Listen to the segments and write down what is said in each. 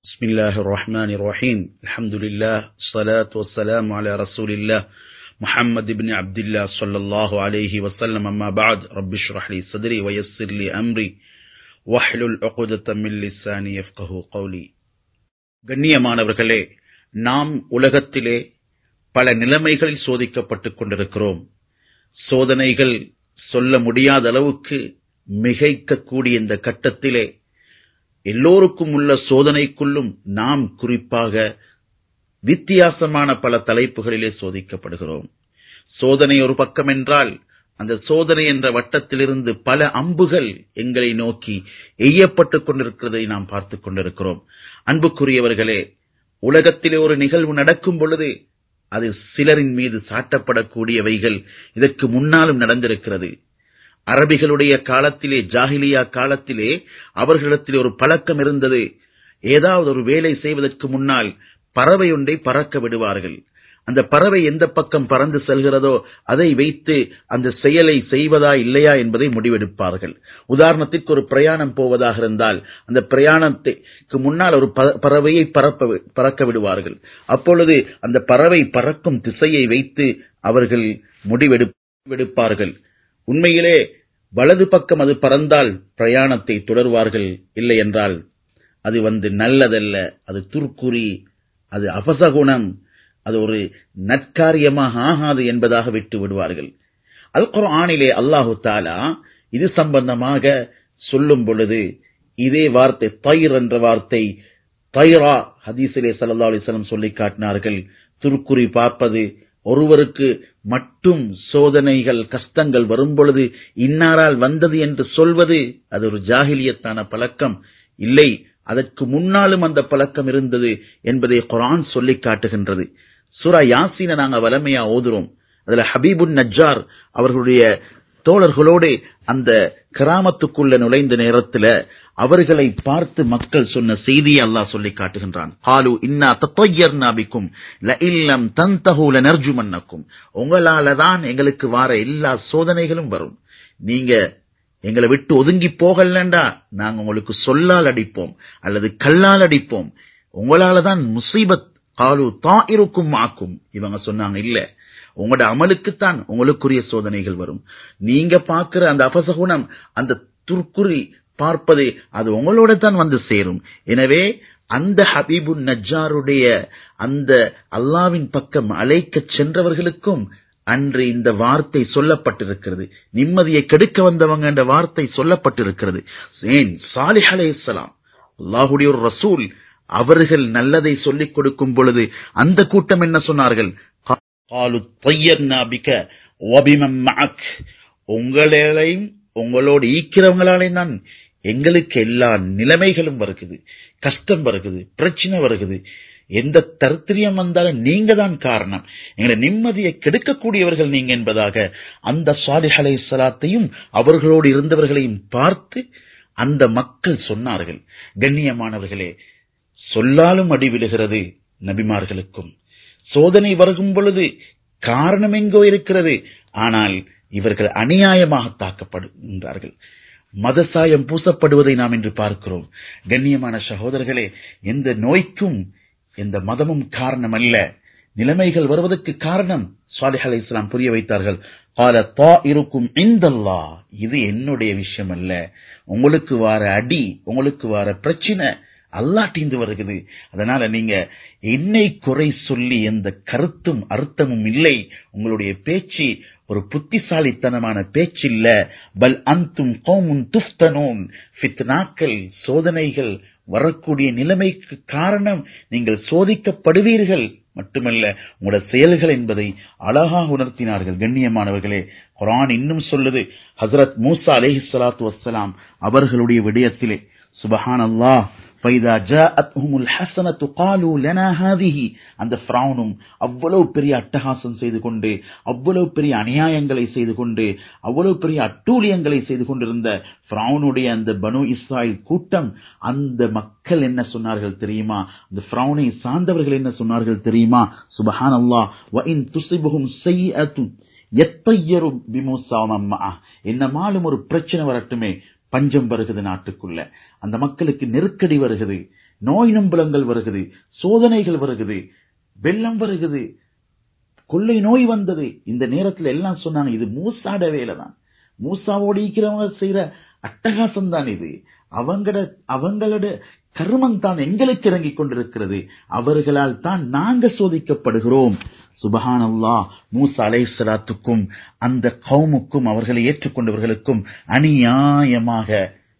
بسم الله الرحمن الرحيم الحمد لله الصلاة والسلام على رسول الله محمد بن عبد الله صلى الله عليه وسلم أما بعد رب اشرح لي صدري ويسر لي أمري واحلل عقدة من لساني يفقه قولي கண்ணியமானவர்களே நாம் உலகத்திலே பல நிலைமைகளில் சோதிக்கப்பட்டுக் கொண்டிருக்கிறோம் சோதனைகள் சொல்ல முடியாத அளவுக்கு மிகைக்கக்கூடிய இந்த கட்டத்திலே எல்லோருக்கும் உள்ள சோதனைக்குள்ளும் நாம் குறிப்பாக வித்தியாசமான பல தலைப்புகளிலே சோதிக்கப்படுகிறோம் சோதனை ஒரு பக்கம் என்றால் அந்த சோதனை என்ற வட்டத்திலிருந்து பல அம்புகள் எங்களை நோக்கி எய்யப்பட்டுக் கொண்டிருக்கிறதை நாம் பார்த்துக் கொண்டிருக்கிறோம் அன்புக்குரியவர்களே உலகத்திலே ஒரு நிகழ்வு நடக்கும் பொழுது அது சிலரின் மீது சாட்டப்படக்கூடியவைகள் இதற்கு முன்னாலும் நடந்திருக்கிறது அரபிகளுடைய காலத்திலே ஜாகிலியா காலத்திலே அவர்களிடத்திலே ஒரு பழக்கம் இருந்தது ஏதாவது ஒரு வேலை செய்வதற்கு முன்னால் பறவை ஒன்றை பறக்க விடுவார்கள் அந்த பறவை எந்த பக்கம் பறந்து செல்கிறதோ அதை வைத்து அந்த செயலை செய்வதா இல்லையா என்பதை முடிவெடுப்பார்கள் உதாரணத்திற்கு ஒரு பிரயாணம் போவதாக இருந்தால் அந்த பிரயாணத்துக்கு முன்னால் ஒரு பறவையை பறப்ப பறக்க விடுவார்கள் அப்பொழுது அந்த பறவை பறக்கும் திசையை வைத்து அவர்கள் முடிவெடுப்பார்கள் உண்மையிலே வலது பக்கம் அது பறந்தால் பிரயாணத்தை தொடர்வார்கள் இல்லை என்றால் அது வந்து நல்லதல்ல அது துர்க்குறி அது அபசகுணம் அது ஒரு நற்காரியமாக ஆகாது என்பதாக விட்டு விடுவார்கள் அல் குர்ஆனிலே அல்லாஹு தாலா இது சம்பந்தமாக சொல்லும் பொழுது இதே வார்த்தை தயிர் என்ற வார்த்தை தயிரா ஹதீசிலே சல்லா அலிஸ்லம் சொல்லி காட்டினார்கள் துர்க்குறி பார்ப்பது ஒருவருக்கு மட்டும் சோதனைகள் கஷ்டங்கள் வரும் பொழுது இன்னாரால் வந்தது என்று சொல்வது அது ஒரு ஜாகிலியத்தான பழக்கம் இல்லை அதற்கு முன்னாலும் அந்த பழக்கம் இருந்தது என்பதை குரான் சொல்லி காட்டுகின்றது சுரா யாசின நாங்க வலமையா ஓதுறோம் அதுல ஹபீபுன் நஜார் அவர்களுடைய தோழர்களோடு அந்த கிராமத்துக்குள்ள நுழைந்த நேரத்துல அவர்களை பார்த்து மக்கள் சொன்ன செய்தியை அல்லாஹ் சொல்லி காட்டுகின்றான் ஹாலு இன்னா தத்தொய்யர்னா பிக்கும் ல இல்லம் தந்தஹூல நர்ஜுமன்னக்கும் உங்களால தான் எங்களுக்கு வார எல்லா சோதனைகளும் வரும் நீங்க எங்களை விட்டு ஒதுங்கி போகலண்டா நாங்க உங்களுக்கு சொல்லால் அடிப்போம் அல்லது கல்லால் அடிப்போம் உங்களால தான் முசீபத் காலு தான் இருக்கும் ஆக்கும் இவங்க சொன்னாங்க இல்ல உங்களோட அமலுக்குத்தான் உங்களுக்குரிய சோதனைகள் வரும் நீங்க பார்க்கிற அந்த அபசகுணம் அந்த துர்க்குறி பார்ப்பது அது உங்களோட தான் வந்து சேரும் எனவே அந்த ஹபீபு நஜாருடைய அந்த அல்லாவின் பக்கம் அழைக்க சென்றவர்களுக்கும் அன்று இந்த வார்த்தை சொல்லப்பட்டிருக்கிறது நிம்மதியை கெடுக்க வந்தவங்க என்ற வார்த்தை சொல்லப்பட்டிருக்கிறது ஏன் சாலிஹ் அலே இஸ்லாம் அல்லாஹுடைய ஒரு ரசூல் அவர்கள் நல்லதை சொல்லிக் கொடுக்கும் பொழுது அந்த கூட்டம் என்ன சொன்னார்கள் உங்களையும் உங்களோடு ஈக்கிறவங்களாலே தான் எங்களுக்கு எல்லா நிலைமைகளும் வருகுது கஷ்டம் வருகுது பிரச்சனை வருகுது எந்த தரித்திரியம் வந்தாலும் நீங்க தான் காரணம் எங்களை நிம்மதியை கெடுக்கக்கூடியவர்கள் நீங்க என்பதாக அந்த சாலிஹ் அலை சலாத்தையும் அவர்களோடு இருந்தவர்களையும் பார்த்து அந்த மக்கள் சொன்னார்கள் கண்ணியமானவர்களே சொல்லாலும் அடி விழுகிறது நபிமார்களுக்கும் சோதனை வருகும் பொழுது காரணம் எங்கோ இருக்கிறது ஆனால் இவர்கள் அநியாயமாக தாக்கப்படுகின்றார்கள் மதசாயம் பூசப்படுவதை நாம் இன்று பார்க்கிறோம் கண்ணியமான சகோதரர்களே எந்த நோய்க்கும் எந்த மதமும் காரணம் அல்ல நிலைமைகள் வருவதற்கு காரணம் சாலிஹ் அலை இஸ்லாம் புரிய வைத்தார்கள் கால தா இருக்கும் இந்தல்லா இது என்னுடைய விஷயம் அல்ல உங்களுக்கு வார அடி உங்களுக்கு வார பிரச்சனை அல்லாட்டிந்து வருகிறது அதனால நீங்க என்னை குறை சொல்லி எந்த கருத்தும் அர்த்தமும் இல்லை உங்களுடைய பேச்சு ஒரு புத்திசாலித்தனமான பேச்சு இல்ல பல் அந்தும் கோமுன் துஃப்தனோன் ஃபித்னாக்கள் சோதனைகள் வரக்கூடிய நிலைமைக்கு காரணம் நீங்கள் சோதிக்கப்படுவீர்கள் மட்டுமல்ல உங்களோட செயல்கள் என்பதை அழகாக உணர்த்தினார்கள் கண்ணியமானவர்களே குரான் இன்னும் சொல்லுது ஹசரத் மூசா அலேஹி சலாத்து வசலாம் அவர்களுடைய விடயத்திலே சுபஹான் அல்லாஹ் فَإِذَا جَاءَتْهُمُ الْحَسَنَةُ قَالُوا لَنَا هَذِهِ அந்த ஃபிரௌனும் அவ்வளவு பெரிய அட்டகாசம் செய்து கொண்டு அவ்வளவு பெரிய அநியாயங்களை செய்து கொண்டு அவ்வளவு பெரிய அட்டூழியங்களை செய்து கொண்டிருந்த ஃபிரௌனுடைய அந்த பனு இஸ்ராயில் கூட்டம் அந்த மக்கள் என்ன சொன்னார்கள் தெரியுமா அந்த ஃபிரௌனை சார்ந்தவர்கள் என்ன சொன்னார்கள் தெரியுமா சுபஹான் அல்லாஹ் وَإِن تُصِبْهُمْ سَيِّئَةٌ يَطَّيَّرُ بِمُوسَى وَمَن என்னமாலும் ஒரு பிரச்சனை வரட்டுமே பஞ்சம் வருகிறது நாட்டுக்குள்ள அந்த மக்களுக்கு நெருக்கடி வருகிறது நோய் நம்பலங்கள் வருகிறது சோதனைகள் வருகிறது வெள்ளம் வருகிறது கொள்ளை நோய் வந்தது இந்த நேரத்துல எல்லாம் சொன்னாங்க இது மூசாட வேலை தான் மூசாவோடு இருக்கிறவங்க செய்யற அட்டகாசம் தான் இது அவங்களோட அவங்களோட கர்மம் தான் எங்களுக்கு இறங்கிக் கொண்டிருக்கிறது அவர்களால் தான் நாங்க சோதிக்கப்படுகிறோம் சுபஹான் அல்லாஹ் மூசா அலைஹிஸ்ஸலாத்துக்கும் அந்த கவுமுக்கும் அவர்களை ஏற்றுக்கொண்டவர்களுக்கும் அநியாயமாக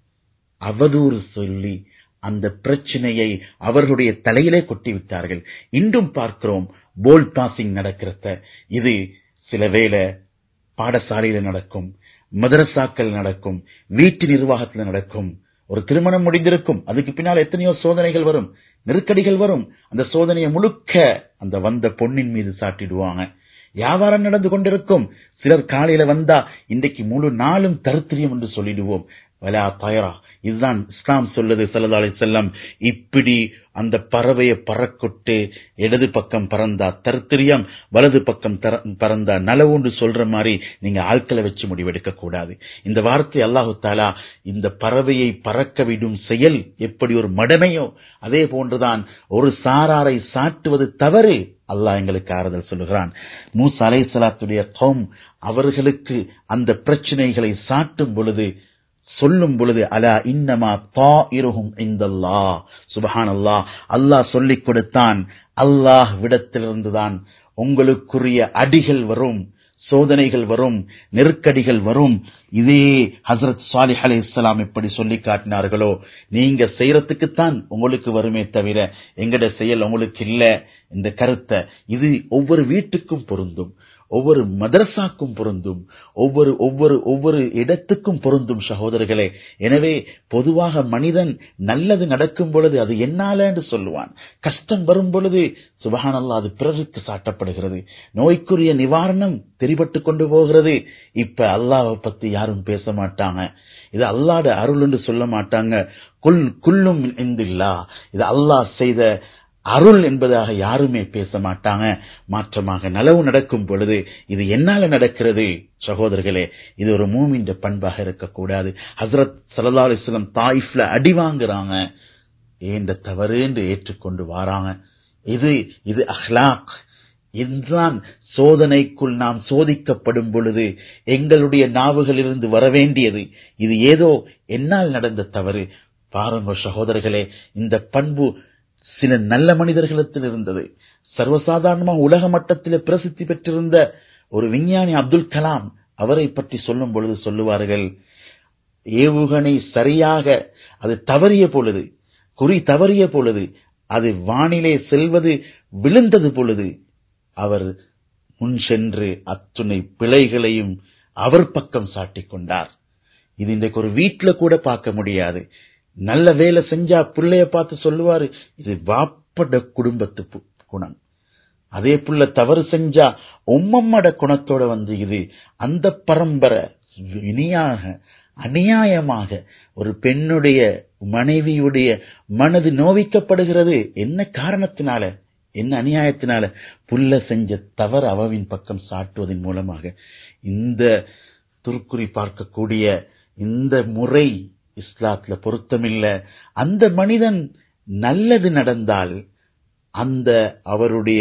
அவதூறு சொல்லி அந்த பிரச்சனையை அவர்களுடைய தலையிலே கொட்டி விட்டார்கள் இன்றும் பார்க்கிறோம் போல் பாசிங் நடக்கிறத இது சில வேளை பாடசாலையில நடக்கும் மதரசாக்கள் நடக்கும் வீட்டு நிர்வாகத்தில் நடக்கும் ஒரு திருமணம் முடிந்திருக்கும் அதுக்கு பின்னால் எத்தனையோ சோதனைகள் வரும் நெருக்கடிகள் வரும் அந்த சோதனையை முழுக்க அந்த வந்த பொண்ணின் மீது சாட்டிடுவாங்க வியாபாரம் நடந்து கொண்டிருக்கும் சிலர் காலையில வந்தா இன்றைக்கு முழு நாளும் தருத்திரியம் என்று சொல்லிடுவோம் வலா பயரா இதுதான் இஸ்லாம் சொல்லுது சல்லா அலி செல்லம் இப்படி அந்த பறவையை பறக்கொட்டு இடது பக்கம் பறந்தா தருத்திரியம் வலது பக்கம் தர- பறந்தா நலவுண்டு சொல்ற மாதிரி நீங்க ஆட்களை வச்சு முடிவெடுக்க கூடாது இந்த வார்த்தை அல்லாஹு தாலா இந்த பறவையை பறக்க விடும் செயல் எப்படி ஒரு மடமையோ அதே போன்றுதான் ஒரு சாராரை சாட்டுவது தவறு அல்லாஹ் எங்களுக்கு ஆறுதல் சொல்லுகிறான் மூசா அலைஹிஸ்ஸலாத்துடைய கௌம் அவர்களுக்கு அந்த பிரச்சனைகளை சாட்டும் பொழுது சொல்லும் பொழுது அலா இன்னமா தாயிருஹும் இந்தல்லாஹ் சுபஹானல்லாஹ் அல்லாஹ் சொல்லிக் கொடுத்தான் அல்லாஹ் விடத்திலிருந்துதான் உங்களுக்குரிய அடிகள் வரும் சோதனைகள் வரும் நெருக்கடிகள் வரும் இதே ஹசரத் சாலிஹ் அலைஹிஸ்ஸலாம் எப்படி சொல்லி காட்டினார்களோ நீங்க செய்யறதுக்குத்தான் உங்களுக்கு வருமே தவிர எங்கட செயல் உங்களுக்கு இல்ல இந்த கருத்தை இது ஒவ்வொரு வீட்டுக்கும் பொருந்தும் ஒவ்வொரு மதரசாக்கும் பொருந்தும் ஒவ்வொரு ஒவ்வொரு ஒவ்வொரு இடத்துக்கும் பொருந்தும் சகோதரர்களே எனவே பொதுவாக மனிதன் நல்லது நடக்கும் பொழுது அது என்னால என்று சொல்லுவான் கஷ்டம் வரும் பொழுது சுபஹானல்லாஹ் அது பிறருக்கு சாட்டப்படுகிறது நோய்க்குரிய நிவாரணம் தெரிபட்டு கொண்டு போகிறது இப்ப அல்லாஹ்வை பத்தி யாரும் பேச மாட்டாங்க இது அல்லாட அருள் என்று சொல்ல மாட்டாங்க குல் குல்லும் இந்தில்லா இது அல்லாஹ் செய்த அருள் என்பதாக யாருமே பேச மாட்டாங்க மாற்றமாக நலவு நடக்கும் பொழுது இது என்னால நடக்கிறது சகோதரர்களே இது ஒரு மூமின்ற பண்பாக இருக்கக்கூடாது ஹசரத் சல்லா அலிஸ்லம் தாயிஃப்ல அடி வாங்குறாங்க ஏந்த தவறு என்று ஏற்றுக்கொண்டு வாராங்க இது இது அஹ்லாக் இதுதான் சோதனைக்குள் நாம் சோதிக்கப்படும் பொழுது எங்களுடைய நாவுகளிலிருந்து வர வேண்டியது இது ஏதோ என்னால் நடந்த தவறு பாருங்க சகோதரர்களே இந்த பண்பு சில நல்ல மனிதர்களிடத்தில் இருந்தது சர்வசாதாரணமா உலக மட்டத்தில் பிரசித்தி பெற்றிருந்த ஒரு விஞ்ஞானி அப்துல் கலாம் அவரை பற்றி சொல்லும் பொழுது சொல்லுவார்கள் ஏவுகணை சரியாக அது தவறிய பொழுது குறி தவறிய பொழுது அது வானிலே செல்வது விழுந்தது பொழுது அவர் முன் சென்று அத்துணை பிழைகளையும் அவர் பக்கம் சாட்டிக் கொண்டார் இது இன்றைக்கு ஒரு வீட்டுல கூட பார்க்க முடியாது நல்ல வேலை செஞ்சா பிள்ளைய பார்த்து சொல்லுவாரு இது வாப்பட குடும்பத்து பு- குணம் அதே புள்ள தவறு செஞ்சா உம்மம்மட குணத்தோட வந்து இது அந்த பரம்பரை இனியாக அநியாயமாக ஒரு பெண்ணுடைய மனைவியுடைய மனது நோவிக்கப்படுகிறது என்ன காரணத்தினால என்ன அநியாயத்தினால புள்ள செஞ்ச தவறு அவவின் பக்கம் சாட்டுவதன் மூலமாக இந்த துருக்குறி பார்க்கக்கூடிய இந்த முறை இஸ்லாத்துல பொருத்தமில்ல அந்த மனிதன் நல்லது நடந்தால் அந்த அவருடைய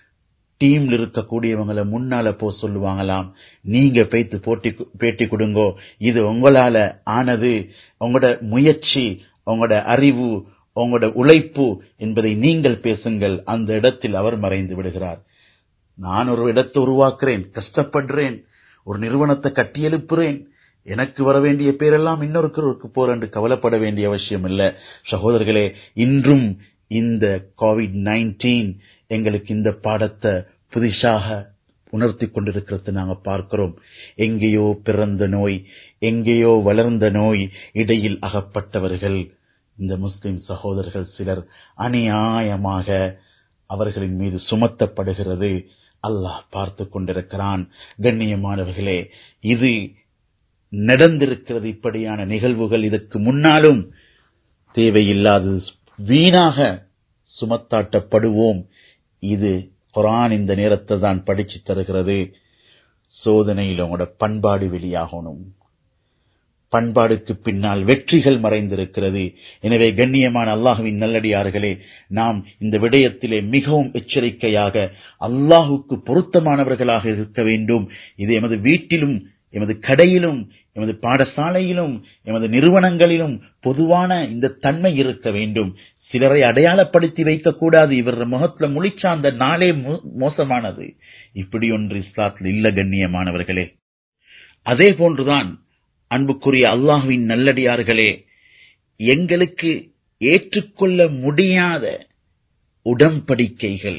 டீம்ல இருக்கக்கூடியவங்களை முன்னால போ சொல்லுவாங்களாம் நீங்க பேத்து போட்டி பேட்டி கொடுங்கோ இது உங்களால ஆனது உங்களோட முயற்சி உங்களோட அறிவு உங்களோட உழைப்பு என்பதை நீங்கள் பேசுங்கள் அந்த இடத்தில் அவர் மறைந்து விடுகிறார் நான் ஒரு இடத்தை உருவாக்குறேன் கஷ்டப்படுறேன் ஒரு நிறுவனத்தை கட்டியெழுப்புறேன் எனக்கு வர வேண்டிய பேரெல்லாம் இன்னொருத்தருக்கு போற என்று கவலைப்பட வேண்டிய அவசியம் இல்ல சகோதரர்களே இன்றும் இந்த கோவிட் நைன்டீன் எங்களுக்கு இந்த பாடத்தை புதுசாக உணர்த்தி கொண்டிருக்கிறது நாங்க பார்க்கிறோம் எங்கேயோ பிறந்த நோய் எங்கேயோ வளர்ந்த நோய் இடையில் அகப்பட்டவர்கள் இந்த முஸ்லிம் சகோதரர்கள் சிலர் அநியாயமாக அவர்களின் மீது சுமத்தப்படுகிறது அல்லாஹ் பார்த்து கொண்டிருக்கிறான் கண்ணியமானவர்களே இது நடந்திருக்கிறது இப்படியான நிகழ்வுகள் இதற்கு முன்னாலும் தேவையில்லாதது வீணாக சுமத்தாட்டப்படுவோம் இது குரான் இந்த நேரத்தை தான் படிச்சு தருகிறது சோதனையில் உங்களோட பண்பாடு வெளியாகணும் பண்பாடுக்கு பின்னால் வெற்றிகள் மறைந்திருக்கிறது எனவே கண்ணியமான அல்லாஹுவின் நல்லடியார்களே நாம் இந்த விடயத்திலே மிகவும் எச்சரிக்கையாக அல்லாஹுக்கு பொருத்தமானவர்களாக இருக்க வேண்டும் இது எமது வீட்டிலும் எமது கடையிலும் எமது பாடசாலையிலும் எமது நிறுவனங்களிலும் பொதுவான இந்த தன்மை இருக்க வேண்டும் சிலரை அடையாளப்படுத்தி வைக்கக்கூடாது இவர் முகத்துல முழிச்சா அந்த நாளே மோ- மோசமானது இப்படி ஒன்று இஸ்லாத்தில் இல்ல கண்ணியமானவர்களே அதே போன்றுதான் அன்புக்குரிய அல்லாஹுவின் நல்லடியார்களே எங்களுக்கு ஏற்றுக்கொள்ள முடியாத உடன்படிக்கைகள்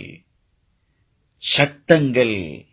சட்டங்கள்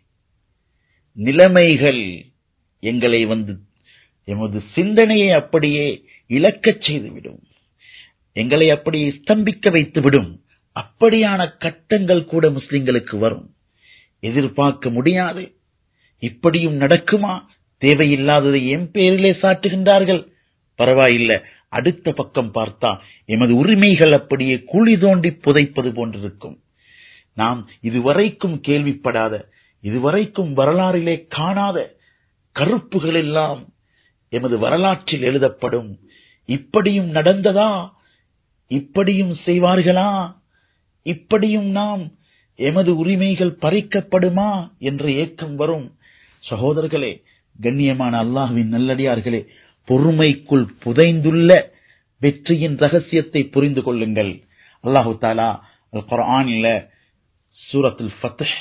நிலைமைகள் எங்களை வந்து எமது சிந்தனையை அப்படியே இழக்கச் செய்துவிடும் எங்களை அப்படியே ஸ்தம்பிக்க வைத்துவிடும் அப்படியான கட்டங்கள் கூட முஸ்லிம்களுக்கு வரும் எதிர்பார்க்க முடியாது இப்படியும் நடக்குமா தேவையில்லாததை என் பேரிலே சாட்டுகின்றார்கள் பரவாயில்லை அடுத்த பக்கம் பார்த்தா எமது உரிமைகள் அப்படியே குழி தோண்டி புதைப்பது போன்றிருக்கும் நாம் இதுவரைக்கும் கேள்விப்படாத இதுவரைக்கும் வரலாறிலே காணாத கருப்புகள் எல்லாம் எமது வரலாற்றில் எழுதப்படும் இப்படியும் நடந்ததா இப்படியும் செய்வார்களா இப்படியும் நாம் எமது உரிமைகள் பறிக்கப்படுமா என்ற ஏக்கம் வரும் சகோதரர்களே கண்ணியமான அல்லாஹ்வின் நல்லடியார்களே பொறுமைக்குள் புதைந்துள்ள வெற்றியின் ரகசியத்தை புரிந்து கொள்ளுங்கள் அல்லாஹு தாலா அல் குர்ஆனில் சூரத்துல் ஃபத்ஹ்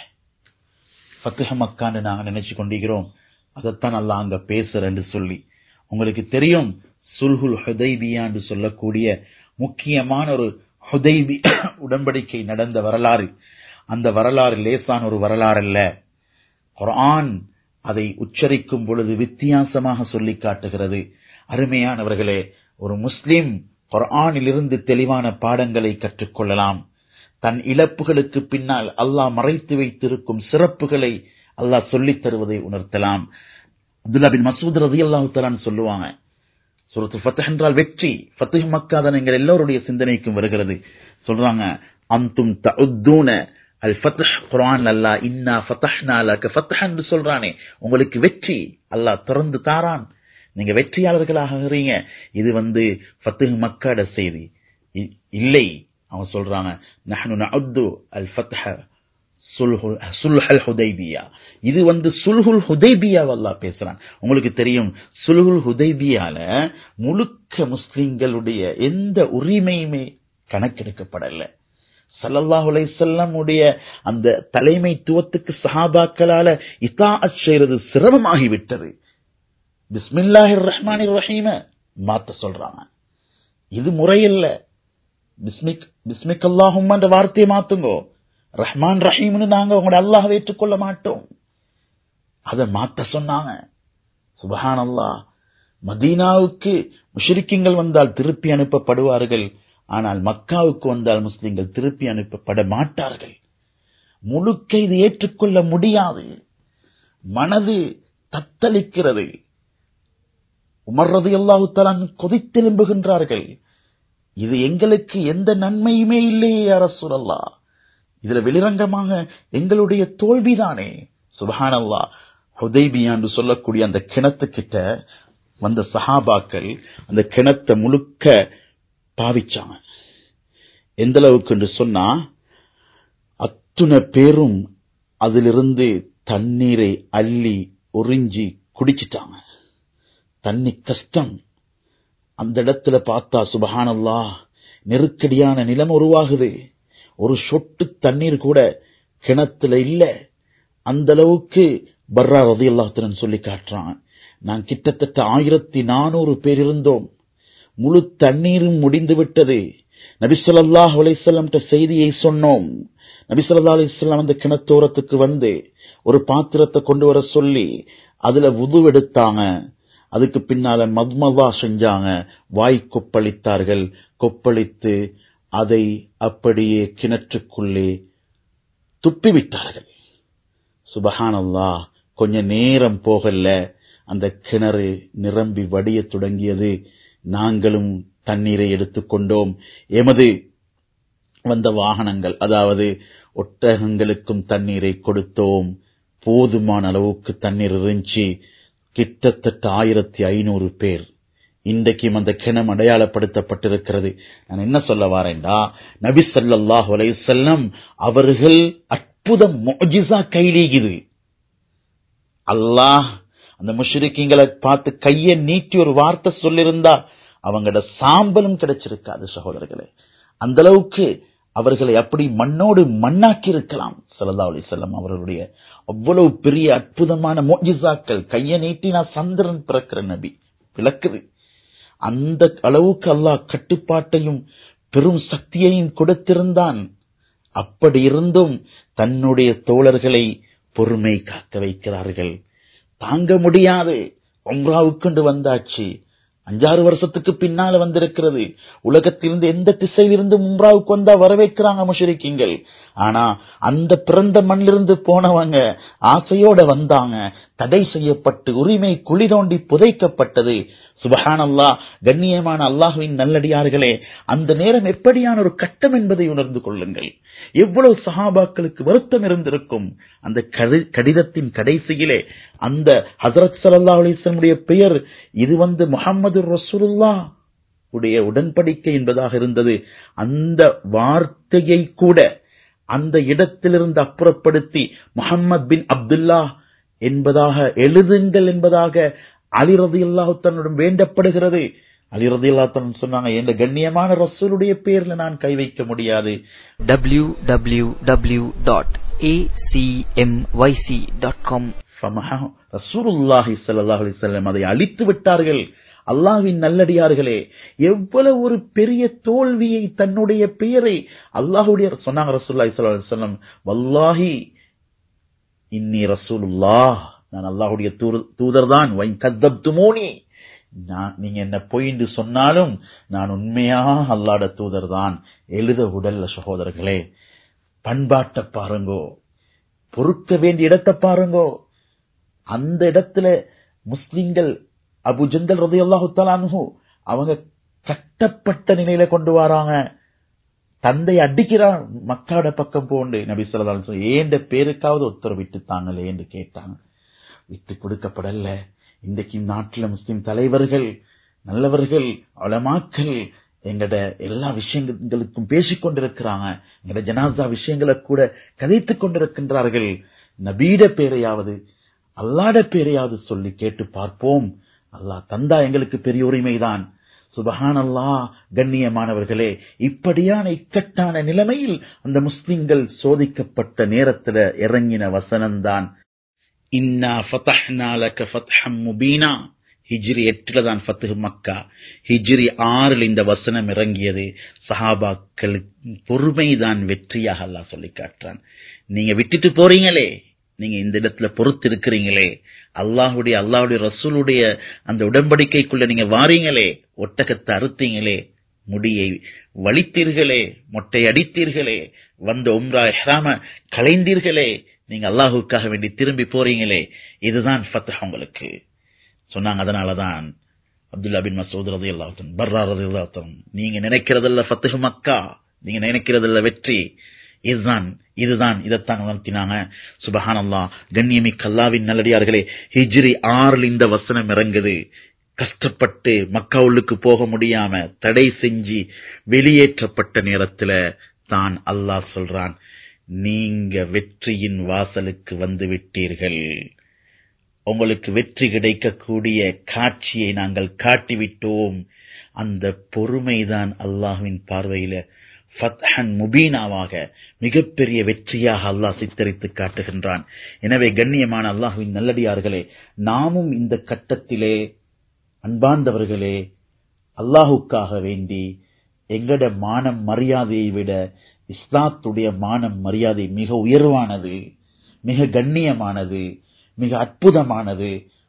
ஃபத்ஹ் மக்கான்னு நாங்க நினைச்சு கொண்டிருக்கிறோம் அதைத்தான் அல்லாஹ் அங்க பேசுறேன்னு சொல்லி உங்களுக்கு தெரியும் சுல்ஹுல் ஹுதைபியான்னு சொல்லக்கூடிய முக்கியமான ஒரு ஹுதைபி உடன்படிக்கை நடந்த வரலாறு அந்த வரலாறு லேசான ஒரு வரலாறு அல்ல குர்ஆன் அதை உச்சரிக்கும் பொழுது வித்தியாசமாக சொல்லி காட்டுகிறது அருமையானவர்களே ஒரு முஸ்லிம் குர்ஆனிலிருந்து தெளிவான பாடங்களை கற்றுக்கொள்ளலாம் தன் இழப்புகளுக்கு பின்னால் அல்லாஹ் மறைத்து வைத்திருக்கும் சிறப்புகளை அல்லாஹ் சொல்லித் தருவதை உணர்த்தலாம் அப்துல்லா பின் மசூத் ரதி அல்லாஹு சொல்லுவாங்க சூரத்து ஃபத்ஹ் என்றால் வெற்றி ஃபத்ஹ் மக்கா தான் எங்கள் எல்லோருடைய சிந்தனைக்கும் வருகிறது சொல்றாங்க அந்தும் தஉத்தூன அல் ஃபத்ஹ் குர்ஆன் அல்லாஹ் இன்னா ஃபதஹ்னா லக ஃபத்ஹ் என்று சொல்றானே உங்களுக்கு வெற்றி அல்லாஹ் திறந்து தாரான் நீங்க வெற்றியாளர்களாக ஆகிறீங்க இது வந்து ஃபத்ஹ் மக்காட செய்தி இ- இல்லை அவங்க சொல்றாங்க நஹ்னு நஅத்து அல் ஃபத்ஹ சுல்ஹுல் சுல்ஹல் ஹுதைபியா இது வந்து சுல்ஹுல் ஹுதைபியா அல்லாஹ் பேசுறான் உங்களுக்கு தெரியும் சுல்ஹுல் ஹுதைபியால முழுக்க முஸ்லிம்களுடைய எந்த உரிமையுமே கணக்கெடுக்கப்படல ஸல்லல்லாஹு அலைஹி வஸல்லம் உடைய அந்த தலைமைத்துவத்துக்கு சஹாபாக்களால இதாஅத் செய்யறது சிரமமாகி விட்டது பிஸ்மில்லாஹிர் ரஹ்மானிர் ரஹீம மாத்த சொல்றாங்க இது முறையில்ல பிஸ்மிக் பிஸ்மிக் அல்லாஹும் என்ற வார்த்தையை மாத்துங்கோ ரஹ்மான் ரஹீம்னு நாங்க உங்களோட அல்லாஹ் ஏற்றுக்கொள்ள மாட்டோம் அதை மாத்த சொன்னாங்க சுபஹான் அல்லாஹ் மதீனாவுக்கு முஷ்ரிக்கிங்கள் வந்தால் திருப்பி அனுப்பப்படுவார்கள் ஆனால் மக்காவுக்கு வந்தால் முஸ்லிம்கள் திருப்பி அனுப்பப்பட மாட்டார்கள் முழுக்க இது ஏற்றுக்கொள்ள முடியாது மனது தத்தளிக்கிறது உமர் ரலியல்லாஹு தஆலா கொதித்தெலும்புகின்றார்கள் இது எங்களுக்கு எந்த நன்மையுமே இல்லையே யா ரசூலல்லாஹ் இதுல வெளிரங்கமாக எங்களுடைய தோல்விதானே சுபஹானல்லாஹ் ஹுதைபியா என்று சொல்லக்கூடிய அந்த கிணத்துக்கிட்ட வந்த சஹாபாக்கள் அந்த கிணத்தை முழுக்க பாவிச்சாங்க எந்த அளவுக்கு என்று சொன்னா அத்துணை பேரும் அதிலிருந்து தண்ணீரை அள்ளி உறிஞ்சி குடிச்சிட்டாங்க தண்ணி கஷ்டம் அந்த இடத்துல பார்த்தா சுபஹானல்லாஹ் நெருக்கடியான நிலம் உருவாகுது ஒரு சொட்டு தண்ணீர் கூட கிணத்துல இல்ல அந்த அளவுக்கு பர்ரா ரதி அல்லாஹுத்தரன் சொல்லி காட்டுறான் நான் கிட்டத்தட்ட ஆயிரத்தி நானூறு பேர் இருந்தோம் முழு தண்ணீரும் முடிந்து விட்டது நபிசல்லாஹ் அலைசல்லம் செய்தியை சொன்னோம் நபிசல்லா அலிஸ்லாம் அந்த கிணத்தோரத்துக்கு வந்து ஒரு பாத்திரத்தை கொண்டு வர சொல்லி அதுல உது எடுத்தாங்க அதுக்கு பின்னால மத்மவா செஞ்சாங்க வாய் கொப்பளித்தார்கள் கொப்பளித்து அதை அப்படியே கிணற்றுக்குள்ளே துப்பிவிட்டார்கள் சுபஹானல்லாஹ் கொஞ்ச நேரம் போகல அந்த கிணறு நிரம்பி வடியத் தொடங்கியது நாங்களும் தண்ணீரை எடுத்துக்கொண்டோம் எமது வந்த வாகனங்கள் அதாவது ஒட்டகங்களுக்கும் தண்ணீரை கொடுத்தோம் போதுமான அளவுக்கு தண்ணீர் இருந்துச்சு கிட்டத்தட்ட ஆயிரத்தி ஐநூறு பேர் இன்றைக்கும் அந்த கிணம் அடையாளப்படுத்தப்பட்டிருக்கிறது நான் என்ன சொல்ல வாரேன்டா நபி ஸல்லல்லாஹு அலைஹி வஸல்லம் அவர்கள் அற்புத முஜிசா கைலீகுது அல்லாஹ் அந்த முஷ்ரிக்கீங்களை பார்த்து கையை நீட்டி ஒரு வார்த்தை சொல்லியிருந்தா அவங்களோட சாம்பலும் கிடைச்சிருக்காது சகோதரர்களே அந்த அளவுக்கு அவர்களை அப்படி மண்ணோடு மண்ணாக்கி இருக்கலாம் சல்லா அலிசல்லாம் அவர்களுடைய அவ்வளவு பெரிய அற்புதமான மோஜிசாக்கள் கையை நீட்டினா சந்திரன் பிறக்கிற நபி விளக்குது அந்த அளவுக்கு அல்லாஹ் கட்டுப்பாட்டையும் பெரும் சக்தியையும் கொடுத்திருந்தான் அப்படி இருந்தும் தன்னுடைய தோழர்களை பொறுமை காக்க வைக்கிறார்கள் தாங்க முடியாது உம்ராவுக்கொண்டு வந்தாச்சு அஞ்சாறு வருஷத்துக்கு பின்னால வந்திருக்கிறது உலகத்திலிருந்து எந்த திசையிலிருந்து உம்ராவுக்கு வந்தா வரவேற்கிறாங்க முஷரிக்கீங்கள் ஆனா அந்த பிறந்த மண்ணிலிருந்து போனவங்க ஆசையோட வந்தாங்க தடை செய்யப்பட்டு உரிமை குழி தோண்டி புதைக்கப்பட்டது சுபஹானல்லா கண்ணியமான அல்லாஹுவின் நல்லடியார்களே அந்த நேரம் எப்படியான ஒரு கட்டம் என்பதை உணர்ந்து கொள்ளுங்கள் எவ்வளவு சஹாபாக்களுக்கு வருத்தம் இருந்திருக்கும் அந்த கடி- கடிதத்தின் கடைசியிலே அந்த ஹசரத் சல்லா அலிஸ்லமுடைய பெயர் இது வந்து முகமது ரசூலுல்லா உடைய உடன்படிக்கை என்பதாக இருந்தது அந்த வார்த்தையை கூட அந்த இடத்திலிருந்து அப்புறப்படுத்தி முஹம்மத் பின் அப்துல்லா என்பதாக எழுதுங்கள் என்பதாக அலி ரதி தன்னுடன் வேண்டப்படுகிறது அலி ரதி சொன்னாங்க என்ற கண்ணியமான ரசூலுடைய பேர்ல நான் கை வைக்க முடியாது www.acmyc.com ஃபமஹ- ரசூலுல்லாஹி ஸல்லல்லாஹு அலைஹி வஸல்லம் அதை அழித்து விட்டார்கள் அல்லாஹ்வின் நல்லடியார்களே எவ்வளவு ஒரு பெரிய தோல்வியை தன்னுடைய பெயரை அல்லாஹ்வுடைய சொன்னாங்க ரசூலுல்லாஹி ஸல்லல்லாஹு அலைஹி வஸல்லம் வல்லாஹி இன்னி ரசூலுல்லாஹ் நான் அல்லாஹ்வுடைய தூதர் தான் வைன் கத்தப்துமூனி நான் நீங்க என்ன பொய்ந்து சொன்னாலும் நான் உண்மையா அல்லாட தூதர் தான் எழுத உடல்ல சகோதரர்களே பண்பாட்டை பாருங்கோ பொறுக்க வேண்டிய இடத்தை பாருங்கோ அந்த இடத்துல முஸ்லிம்கள் அபு ஜந்தல் ரதி அல்லாஹு அவங்க கட்டப்பட்ட நிலையில கொண்டு வராங்க தந்தை அடிக்கிறான் மக்காட பக்கம் போண்டு நபி சொல்லி ஏண்ட பேருக்காவது ஒருத்தர் விட்டு தாங்களே என்று கேட்டாங்க விட்டு கொடுக்கப்படல இன்றைக்கு நாட்டில் முஸ்லிம் தலைவர்கள் நல்லவர்கள் அவலமாக்கள் எங்கட எல்லா விஷயங்களுக்கும் பேசிக் கொண்டிருக்கிறாங்க எங்கட ஜனாசா விஷயங்களை கூட கதைத்துக் கொண்டிருக்கின்றார்கள் நபீட பேரையாவது அல்லாட பேரையாவது சொல்லி கேட்டு பார்ப்போம் அல்லாஹ் தந்தா எங்களுக்கு பெரிய உரிமைதான் சுபஹான் அல்லாஹ் கண்ணியமானவர்களே இப்படியான இக்கட்டான நிலைமையில் அந்த முஸ்லிம்கள் சோதிக்கப்பட்ட நேரத்துல இறங்கின வசனம்தான் இன்னா ஃபதஹ்னா லக ஃபத்ஹம் முபீனா ஹிஜ்ரி எட்டுல தான் ஃபத்ஹ் மக்கா ஹிஜ்ரி ஆறில் இந்த வசனம் இறங்கியது சஹாபாக்கள் பொறுமைதான் வெற்றியாக அல்லாஹ் சொல்லி காட்டுறான் நீங்க விட்டுட்டு போறீங்களே நீங்க இந்த இடத்துல பொறுத்து இருக்கிறீங்களே அல்லாஹுடைய அல்லாஹுடைய ரசூலுடைய அந்த உடன்படிக்கைக்குள்ள நீங்க வாரீங்களே ஒட்டகத்தை அறுத்தீங்களே முடியை வலித்தீர்களே மொட்டை அடித்தீர்களே வந்த உம்ரா இஹ்ராம களைந்தீர்களே நீங்க அல்லாஹுக்காக வேண்டி திரும்பி போறீங்களே இதுதான் ஃபத்ஹ் உங்களுக்கு சொன்னாங்க அதனாலதான் அப்துல்லா பின் மசூத் ரதி அல்லாஹன் பர்ரா ரதி அல்லாஹன் நீங்க நினைக்கிறதல்ல ஃபத்ஹ் மக்கா நீங்க நினைக்கிறதல்ல வெற்றி இதுதான் இதுதான் இதைத்தான் உணர்த்தினாங்க சுபஹான் அல்லாஹ் கண்ணியமிக்க அல்லாவின் நல்லடியார்களே ஹிஜ்ரி ஆறில் இந்த வசனம் இறங்குது கஷ்டப்பட்டு மக்காவுள்ளுக்கு போக முடியாம தடை செஞ்சு வெளியேற்றப்பட்ட நேரத்துல தான் அல்லாஹ் சொல்றான் நீங்க வெற்றியின் வாசலுக்கு வந்து விட்டீர்கள் உங்களுக்கு வெற்றி கிடைக்கக்கூடிய காட்சியை நாங்கள் காட்டிவிட்டோம் அந்த பொறுமைதான் அல்லாஹ்வின் பார்வையில ஃபத்ஹன் முபீனாவாக மிகப்பெரிய வெற்றியாக அல்லாஹ் சித்தரித்து காட்டுகின்றான் எனவே கண்ணியமான அல்லாஹ்வின் நல்லடியார்களே நாமும் இந்த கட்டத்திலே அன்பார்ந்தவர்களே அல்லாஹுக்காக வேண்டி எங்கட மானம் மரியாதையை விட இஸ்லாத்துடைய மானம் மரியாதை மிக உயர்வானது மிக கண்ணியமானது மிக அற்புதமானது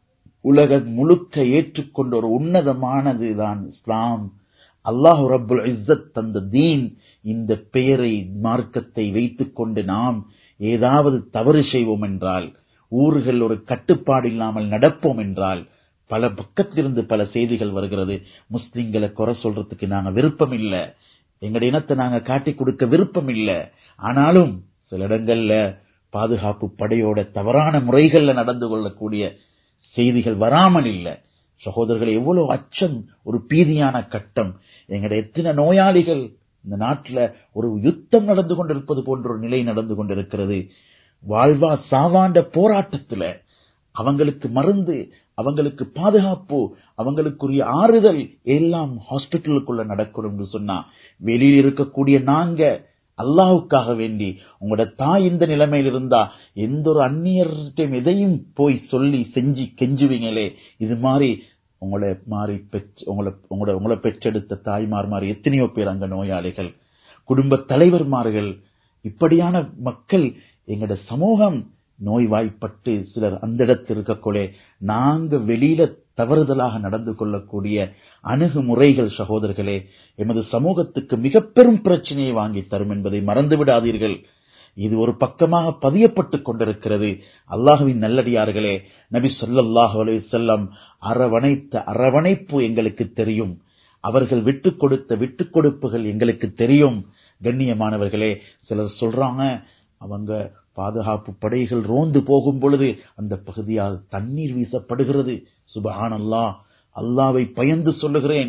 உலகம் முழுக்க ஏற்றுக்கொண்ட ஒரு உன்னதமானது தான் இஸ்லாம் அல்லாஹு ரப்புல் இஸ்ஸத் தந்த தீன் இந்த பெயரை மார்க்கத்தை வைத்துக் கொண்டு நாம் ஏதாவது தவறு செய்வோம் என்றால் ஊர்கள் ஒரு கட்டுப்பாடு இல்லாமல் நடப்போம் என்றால் பல பக்கத்திலிருந்து பல செய்திகள் வருகிறது முஸ்லிம்களை குறை சொல்றதுக்கு நாங்க விருப்பம் இல்ல எங்கட இனத்தை நாங்க காட்டி கொடுக்க விருப்பம் இல்ல ஆனாலும் சில இடங்கள்ல பாதுகாப்பு படையோட தவறான முறைகள்ல நடந்து கொள்ளக்கூடிய செய்திகள் வராமல் இல்ல சகோதரர்களே எவ்வளவு அச்சம் ஒரு பீதியான கட்டம் எங்கட எத்தனை நோயாளிகள் இந்த நாட்டில் ஒரு யுத்தம் நடந்து கொண்டிருப்பது போன்ற ஒரு நிலை நடந்து கொண்டிருக்கிறது வாழ்வா சாவாண்ட போராட்டத்துல அவங்களுக்கு மருந்து அவங்களுக்கு பாதுகாப்பு அவங்களுக்குரிய ஆறுதல் எல்லாம் ஹாஸ்பிட்டலுக்குள்ள நடக்கணும் என்று சொன்னா வெளியில் இருக்கக்கூடிய நாங்க அல்லாஹுக்காக வேண்டி உங்களோட தாய் இந்த நிலைமையில் இருந்தா எந்த ஒரு அந்நியர்கிட்டையும் எதையும் போய் சொல்லி செஞ்சு கெஞ்சுவீங்களே இது மாதிரி உங்களை மாறி பெற்று உங்களை உங்களோட உங்களை பெற்றெடுத்த தாய்மார் மாதிரி எத்தனையோ பேர் அங்க நோயாளிகள் குடும்ப தலைவர்மார்கள் இப்படியான மக்கள் எங்களோட சமூகம் நோய்வாய்ப்பட்டு சிலர் அந்த இடத்தில் இருக்கக்கூடே நாங்க வெளியில தவறுதலாக நடந்து கொள்ளக்கூடிய அணுகுமுறைகள் சகோதரர்களே எமது சமூகத்துக்கு மிக பெரும் பிரச்சனையை வாங்கி தரும் என்பதை மறந்து விடாதீர்கள் இது ஒரு பக்கமாக பதியப்பட்டுக் கொண்டிருக்கிறது அல்லாஹுவின் நல்லடியார்களே நபி ஸல்லல்லாஹு அலைஹி வஸல்லம் அரவணைத்த அரவணைப்பு எங்களுக்கு தெரியும் அவர்கள் விட்டுக் கொடுத்த விட்டுக் கொடுப்புகள் எங்களுக்கு தெரியும் கண்ணியமானவர்களே சிலர் சொல்றாங்க அவங்க பாதுகாப்பு படைகள் ரோந்து போகும் பொழுது அந்த பகுதியால் தண்ணீர் வீசப்படுகிறது சுபஹான் அல்லாஹ் அல்லாவை பயந்து சொல்லுகிறேன்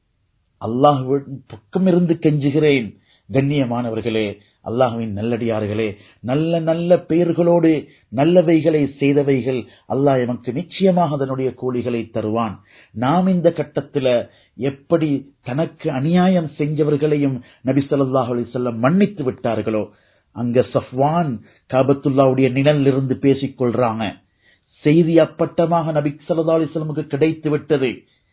அல்லாஹ் பக்கமிருந்து கெஞ்சுகிறேன் கண்ணியமானவர்களே அல்லாஹுவின் நல்லடியார்களே நல்ல நல்ல பெயர்களோடு நல்லவைகளை செய்தவைகள் அல்லாஹ் எமக்கு நிச்சயமாக அதனுடைய கூலிகளை தருவான் நாம் இந்த கட்டத்தில் எப்படி தனக்கு அநியாயம் செஞ்சவர்களையும் நபி ஸல்லல்லாஹு அலைஹி வஸல்லம் மன்னித்து விட்டார்களோ அங்க சஃப்வான் காபத்துல்லாவுடைய நிழலில் இருந்து பேசிக் கொள்றாங்க செய்தி அப்பட்டமாக நபி ஸல்லல்லாஹு அலைஹி வஸல்லமுக்கு கிடைத்து விட்டது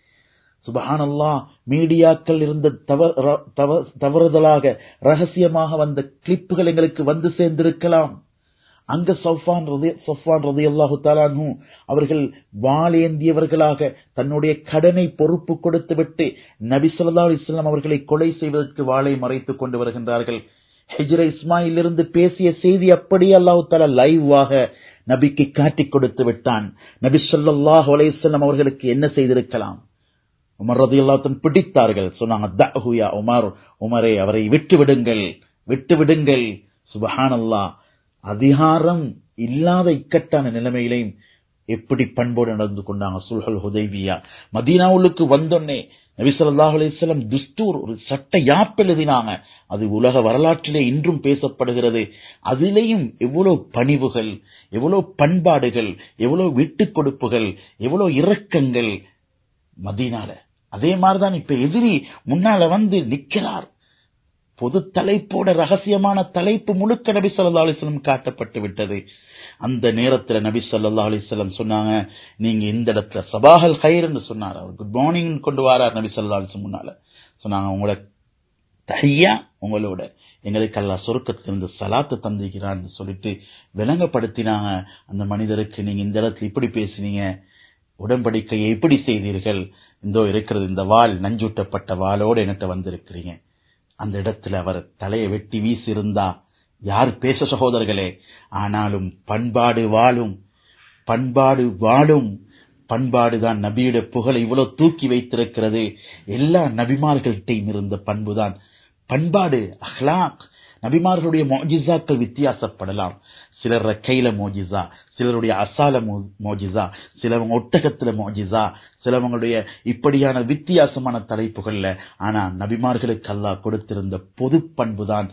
சுபஹானல்லா மீடியாக்கள் இருந்த தவ- தவ- தவறுதலாக ரகசியமாக வந்த கிளிப்புகள் எங்களுக்கு வந்து சேர்ந்திருக்கலாம் அங்க சஃபான் ரதி சஃபான் ரதி அல்லாஹு தாலானு அவர்கள் வாளேந்தியவர்களாக தன்னுடைய கடனை பொறுப்பு கொடுத்துவிட்டு நபி ஸல்லல்லாஹு அலைஹி வஸல்லம் அவர்களை கொலை செய்வதற்கு வாளை மறைத்துக் கொண்டு வருகின்றார்கள் ஹிஜ்ர இஸ்மாயில் இருந்து பேசிய செய்தி அப்படியே அல்லாஹு தாலா லைவாக நபிக்கு காட்டிக் கொடுத்து விட்டான் நபி ஸல்லல்லாஹு அலைஹி வஸல்லம் அவர்களுக்கு என்ன செய்திருக்கலாம் உமர் ரதியல்லாஹு பிடித்தார்கள் சொன்னாங்க தஹு யா உமர் உமரே அவரை விட்டு விடுங்கள் விட்டு விடுங்கள் சுபஹானல்லாஹ் அதிகாரம் இல்லாத இக்கட்டான நிலைமையிலையும் எப்படி பண்போடு நடந்து கொண்டாங்க சுல்ஹல் ஹுதைபியா மதீனாவுக்கு வந்தோடனே நபி ஸல்லல்லாஹு அலைஹி வஸல்லம் துஸ்தூர் ஒரு சட்ட யாப் எழுதினாங்க அது உலக வரலாற்றிலே இன்றும் பேசப்படுகிறது அதிலேயும் எவ்வளவு பணிவுகள் எவ்வளவு பண்பாடுகள் எவ்வளவு விட்டுக் கொடுப்புகள் எவ்வளவு இரக்கங்கள் மதீனால அதே மாதிரிதான் இப்ப எதிரி முன்னால வந்து நிக்கிறார் பொது தலைப்போட ரகசியமான தலைப்பு முழுக்க நபி ஸல்லல்லாஹு அலைஹி வஸல்லம் காட்டப்பட்டு விட்டது அந்த நேரத்துல நபி ஸல்லல்லாஹு அலைஹி வஸல்லம் சொன்னாங்க நீங்க இந்த இடத்துல சபாஹல் ஹைர்னு சொன்னார் அவர் குட் மார்னிங் கொண்டு வரார் நபி ஸல்லல்லாஹு அலைஹி வஸல்லம் முன்னால சொன்னாங்க உங்களை தஹியா உங்களோட எங்களுக்கு அல்லாஹ் சொர்க்கத்திலிருந்து சலாத்து தந்திக்கிறான்னு சொல்லிட்டு விளங்கப்படுத்தினாங்க அந்த மனிதருக்கு நீங்க இந்த இடத்துல இப்படி பேசுனீங்க உடன்படிக்கையை எப்படி செய்தீர்கள் இந்தோ இருக்கிறது இந்த வாள் நஞ்சூட்டப்பட்ட வாளோடு என்கிட்ட வந்திருக்கிறீங்க அந்த இடத்துல அவர் தலையை வெட்டி வீசி இருந்தா யார் பேச சகோதரர்களே ஆனாலும் பண்பாடு வாழும் பண்பாடு வாழும் பண்பாடுதான் நபியுடைய புகழை இவ்வளவு தூக்கி வைத்திருக்கிறது எல்லா நபிமார்கள்ட்டையும் இருந்த பண்புதான் பண்பாடு அஹ்லாக் நபிமார்களுடைய மோஜிசாக்கள் வித்தியாசப்படலாம் சிலர் கையில மோஜிசா சிலருடைய அசால மோ- மோஜிசா சிலவங்க ஒட்டகத்துல மோஜிசா சிலவங்களுடைய இப்படியான வித்தியாசமான தலைப்புகள்ல ஆனா நபிமார்களுக்கு அல்லாஹ் கொடுத்திருந்த பொது பண்புதான்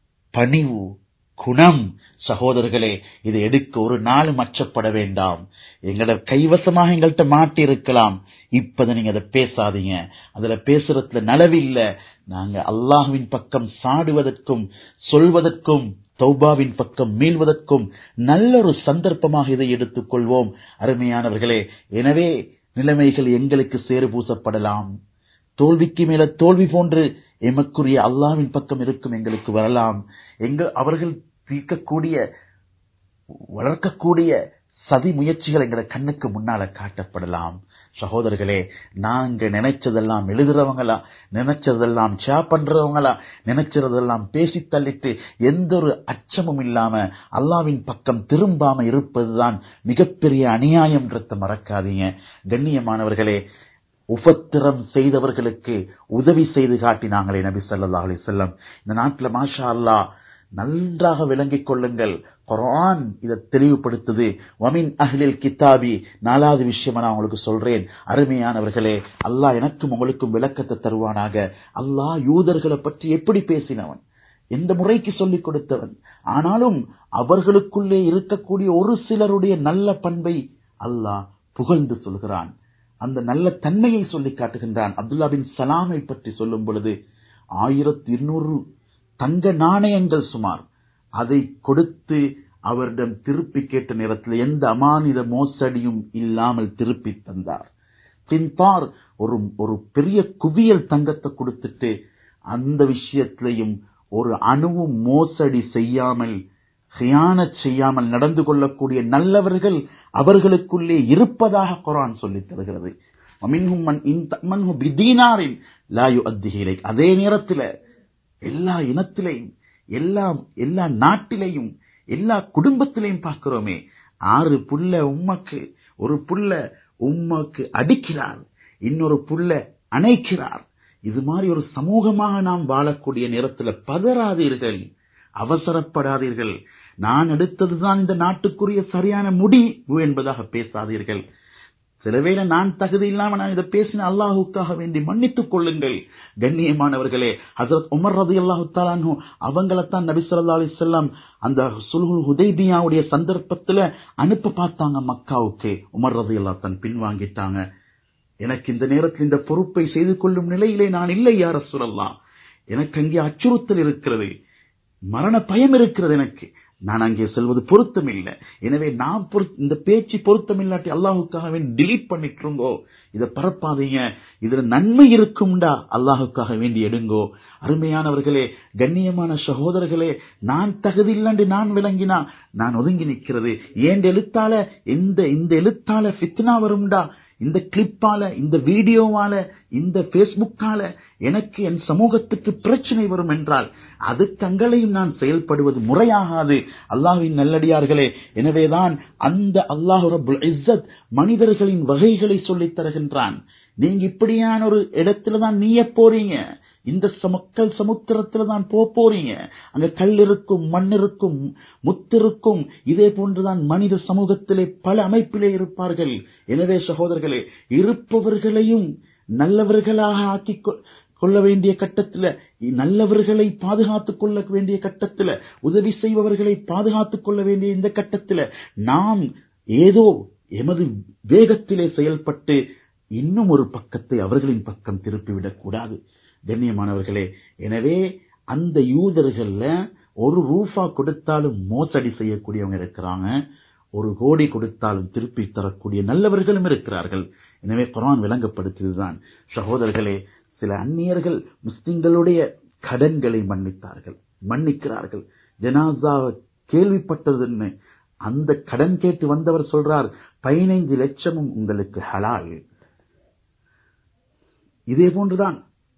பணிவு குணம் சகோதரர்களே இதை எடுக்க ஒரு நாளும் அச்சப்பட வேண்டாம் எங்களோட கைவசமாக எங்கள்கிட்ட மாட்டி இருக்கலாம் இப்பத நீங்க அதை பேசாதீங்க அதுல பேசுறதுல நலவில்ல நாங்க அல்லாஹ்வின் பக்கம் சாடுவதற்கும் சொல்வதற்கும் தௌபாவின் பக்கம் மீள்வதற்கும் நல்ல ஒரு சந்தர்ப்பமாக இதை எடுத்துக்கொள்வோம் அருமையானவர்களே எனவே நிலைமைகள் எங்களுக்கு சேறு பூசப்படலாம் தோல்விக்கு மேல தோல்வி போன்று எமக்குரிய அல்லாஹ்வின் பக்கம் இருக்கும் எங்களுக்கு வரலாம் எங்க அவர்கள் தீர்க்கக்கூடிய வளர்க்கக்கூடிய சதி முயற்சிகள் எங்கட கண்ணுக்கு முன்னால காட்டப்படலாம் சகோதரர்களே நாங்க நினைச்சதெல்லாம் எழுதுறவங்களா நினைச்சதெல்லாம் சா பண்றவங்களா நினைச்சதெல்லாம் பேசி தள்ளிட்டு எந்த ஒரு அச்சமும் இல்லாம அல்லாவின் பக்கம் திரும்பாம இருப்பதுதான் மிகப்பெரிய அநியாயம்ன்றத மறக்காதீங்க கண்ணியமானவர்களே உபத்திரம் செய்தவர்களுக்கு உதவி செய்து காட்டினாங்களே நபி ஸல்லல்லாஹு அலைஹி வஸல்லம் இந்த நாட்டுல மாஷா அல்லாஹ் நன்றாக விளங்கிக் கொள்ளுங்கள் குர்ஆன் இதை தெளிவுபடுத்துது வமின் அஹ்லில் கிதாபி நாலாவது விஷயம் நான் உங்களுக்கு சொல்றேன் அருமையானவர்களே அல்லாஹ் எனக்கும் உங்களுக்கும் விளக்கத்தை தருவானாக அல்லாஹ் யூதர்களை பற்றி எப்படி பேசினவன் எந்த முறைக்கு சொல்லிக் கொடுத்தவன் ஆனாலும் அவர்களுக்குள்ளே இருக்கக்கூடிய ஒரு சிலருடைய நல்ல பண்பை அல்லாஹ் புகழ்ந்து சொல்கிறான் அந்த நல்ல தன்மையை சொல்லி காட்டுகின்றான் அப்துல்லா பின் சலாமை பற்றி சொல்லும் பொழுது ஆயிரத்தி இருநூறு தங்க நாணயங்கள் சுமார் அதை கொடுத்து அவரிடம் திருப்பி கேட்ட நேரத்தில் எந்த அமானித மோசடியும் இல்லாமல் திருப்பி தந்தார் பின்பார் ஒரு ஒரு பெரிய குவியல் தங்கத்தை கொடுத்துட்டு அந்த விஷயத்திலையும் ஒரு அணுவும் மோசடி செய்யாமல் ஹியானத் செய்யாமல் நடந்து கொள்ளக்கூடிய நல்லவர்கள் அவர்களுக்குள்ளே இருப்பதாக குரான் சொல்லித் தருகிறது வமின்ஹும் மன் இன் தமன்ஹு பிதீனாரின் லா யுஅத்திஹி இலைக். அதே நேரத்தில் எல்லா இனத்திலையும் எல்லா எல்லா நாட்டிலையும் எல்லா குடும்பத்திலையும் பார்க்கிறோமே ஆறு புள்ள உம்மக்கு ஒரு புள்ள உம்மக்கு அடிக்கிறார் இன்னொரு புள்ள அணைக்கிறார் இது மாதிரி ஒரு சமூகமாக நாம் வாழக்கூடிய நேரத்தில் பதறாதீர்கள் அவசரப்படாதீர்கள் நான் எடுத்ததுதான் இந்த நாட்டுக்குரிய சரியான முடிவு என்பதாக பேசாதீர்கள் சிலவேளை நான் தகுதி இல்லாம நான் இதை பேசின அல்லாஹுக்காக வேண்டி மன்னித்துக் கொள்ளுங்கள் கண்ணியமானவர்களே ஹசரத் உமர் ரதி அல்லாஹு தாலானு அவங்களைத்தான் நபி ஸல்லல்லாஹு அலைஹி வஸல்லம் அந்த சுல்ஹுல் ஹுதைபியாவுடைய சந்தர்ப்பத்துல அனுப்ப பார்த்தாங்க மக்காவுக்கு உமர் ரதி அல்லாஹ் தன் பின்வாங்கிட்டாங்க எனக்கு இந்த நேரத்தில் இந்த பொறுப்பை செய்து கொள்ளும் நிலையிலே நான் இல்லை யார சொல்லலாம் எனக்கு அங்கே அச்சுறுத்தல் இருக்கிறது மரண பயம் இருக்கிறது எனக்கு நான் அங்கே செல்வது பொருத்தம் இல்லை எனவே நான் பொருத்- இந்த பேச்சு பொருத்தம் இல்லாட்டி அல்லாஹுக்காக டிலீட் பண்ணிட்டுருங்கோ இதை பரப்பாதீங்க இதுல நன்மை இருக்கும்டா அல்லாஹுக்காக வேண்டி எடுங்கோ அருமையானவர்களே கண்ணியமான சகோதரர்களே நான் தகுதி இல்லைன்னு நான் விளங்கினா நான் ஒதுங்கி நிற்கிறது ஏன் எழுத்தால இந்த இந்த எழுத்தால ஃபித்னா வரும்டா இந்த கிளிப்பால இந்த வீடியோவால இந்த பேஸ்புக்கால எனக்கு என் சமூகத்துக்கு பிரச்சனை வரும் என்றால் அதுக்கு அங்களையும் நான் செயல்படுவது முறையாகாது அல்லாஹ்வின் நல்லடியார்களே எனவேதான் அந்த அல்லாஹ் ரப்புல் இஸ்ஸத் மனிதர்களின் வகைகளை சொல்லித் தருகின்றான் நீங்க இப்படியான ஒரு இடத்துல தான் நீய போறீங்க இந்த ச- மக்கள் சமுத்திரத்துல தான் போக போறீங்க அங்க கல் இருக்கும் மண் இருக்கும் முத்து இருக்கும் இதே போன்றுதான் மனித சமூகத்திலே பல அமைப்பிலே இருப்பார்கள் எனவே சகோதரர்களே இருப்பவர்களையும் நல்லவர்களாக ஆக்கிக் கொ- கொள்ள வேண்டிய கட்டத்துல நல்லவர்களை பாதுகாத்துக் கொள்ள வேண்டிய கட்டத்துல உதவி செய்பவர்களை பாதுகாத்துக் கொள்ள வேண்டிய இந்த கட்டத்துல நாம் ஏதோ எமது வேகத்திலே செயல்பட்டு இன்னும் ஒரு பக்கத்தை அவர்களின் பக்கம் திருப்பிவிடக் கூடாது கண்ணியமானவர்களே எனவே அந்த யூதர்கள்ல ஒரு ரூபா கொடுத்தாலும் மோசடி செய்யக்கூடியவங்க இருக்கிறாங்க ஒரு கோடி கொடுத்தாலும் திருப்பி தரக்கூடிய நல்லவர்களும் இருக்கிறார்கள் எனவே குர்ஆன் விளங்கப்படுத்தியதுதான் சகோதரர்களே சில அந்நியர்கள் முஸ்லிம்களுடைய கடன்களை மன்னித்தார்கள் மன்னிக்கிறார்கள் ஜனாசாவை கேள்விப்பட்டதுன்னு அந்த கடன் கேட்டு வந்தவர் சொல்றார் பதினைந்து லட்சமும் உங்களுக்கு ஹலால் இதே போன்றுதான்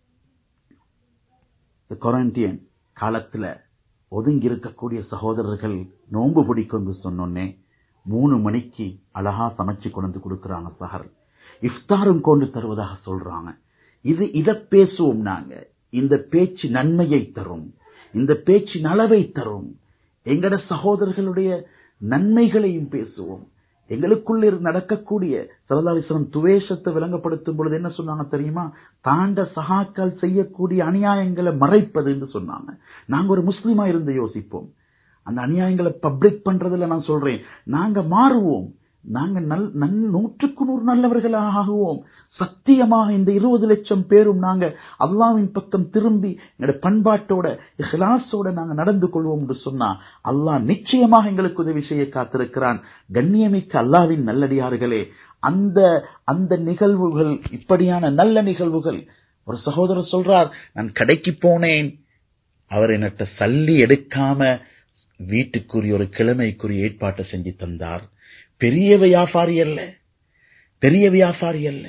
குவாரண்டியன் காலத்துல ஒதுங்கி இருக்கக்கூடிய சகோதரர்கள் நோன்பு பிடிக்கும் சொன்னோன்னே மூணு மணிக்கு அழகா சமைச்சு கொண்டு வந்து கொடுக்கறாங்க சஹர் இஃப்தாரும் கொண்டு தருவதாக சொல்றாங்க இது இத பேசுவோம் நாங்க இந்த பேச்சு நன்மையை தரும் இந்த பேச்சு நலவை தரும் எங்கட சகோதரர்களுடைய நன்மைகளையும் பேசுவோம் எங்களுக்குள்ள இருந்து நடக்கக்கூடிய சரதாலிசனம் துவேஷத்தை விளங்கப்படுத்தும் பொழுது என்ன சொன்னாங்க தெரியுமா தாண்ட சகாக்கள் செய்யக்கூடிய அநியாயங்களை மறைப்பது என்று சொன்னாங்க நாங்க ஒரு முஸ்லீமா இருந்து யோசிப்போம் அந்த அநியாயங்களை பப்ளிக் பண்றதுல நான் சொல்றேன் நாங்க மாறுவோம் நாங்க நல் நன் நூற்றுக்கு நூறு நல்லவர்களாக ஆகுவோம் சத்தியமாக இந்த இருபது லட்சம் பேரும் நாங்க அல்லாவின் பக்கம் திரும்பி எங்களோட பண்பாட்டோட இஹ்லாஸோட நாங்க நடந்து கொள்வோம் என்று சொன்னா அல்லாஹ் நிச்சயமாக எங்களுக்கு உதவி செய்ய காத்திருக்கிறான் கண்ணியமிக்க அல்லாவின் நல்லடியார்களே அந்த அந்த நிகழ்வுகள் இப்படியான நல்ல நிகழ்வுகள் ஒரு சகோதரர் சொல்றார் நான் கடைக்கு போனேன் அவர் என்னட்ட சல்லி எடுக்காம வீட்டுக்குரிய ஒரு கிழமைக்குரிய ஏற்பாட்டை செஞ்சு தந்தார் பெரிய வியாபாரி அல்ல பெரிய வியாபாரி அல்ல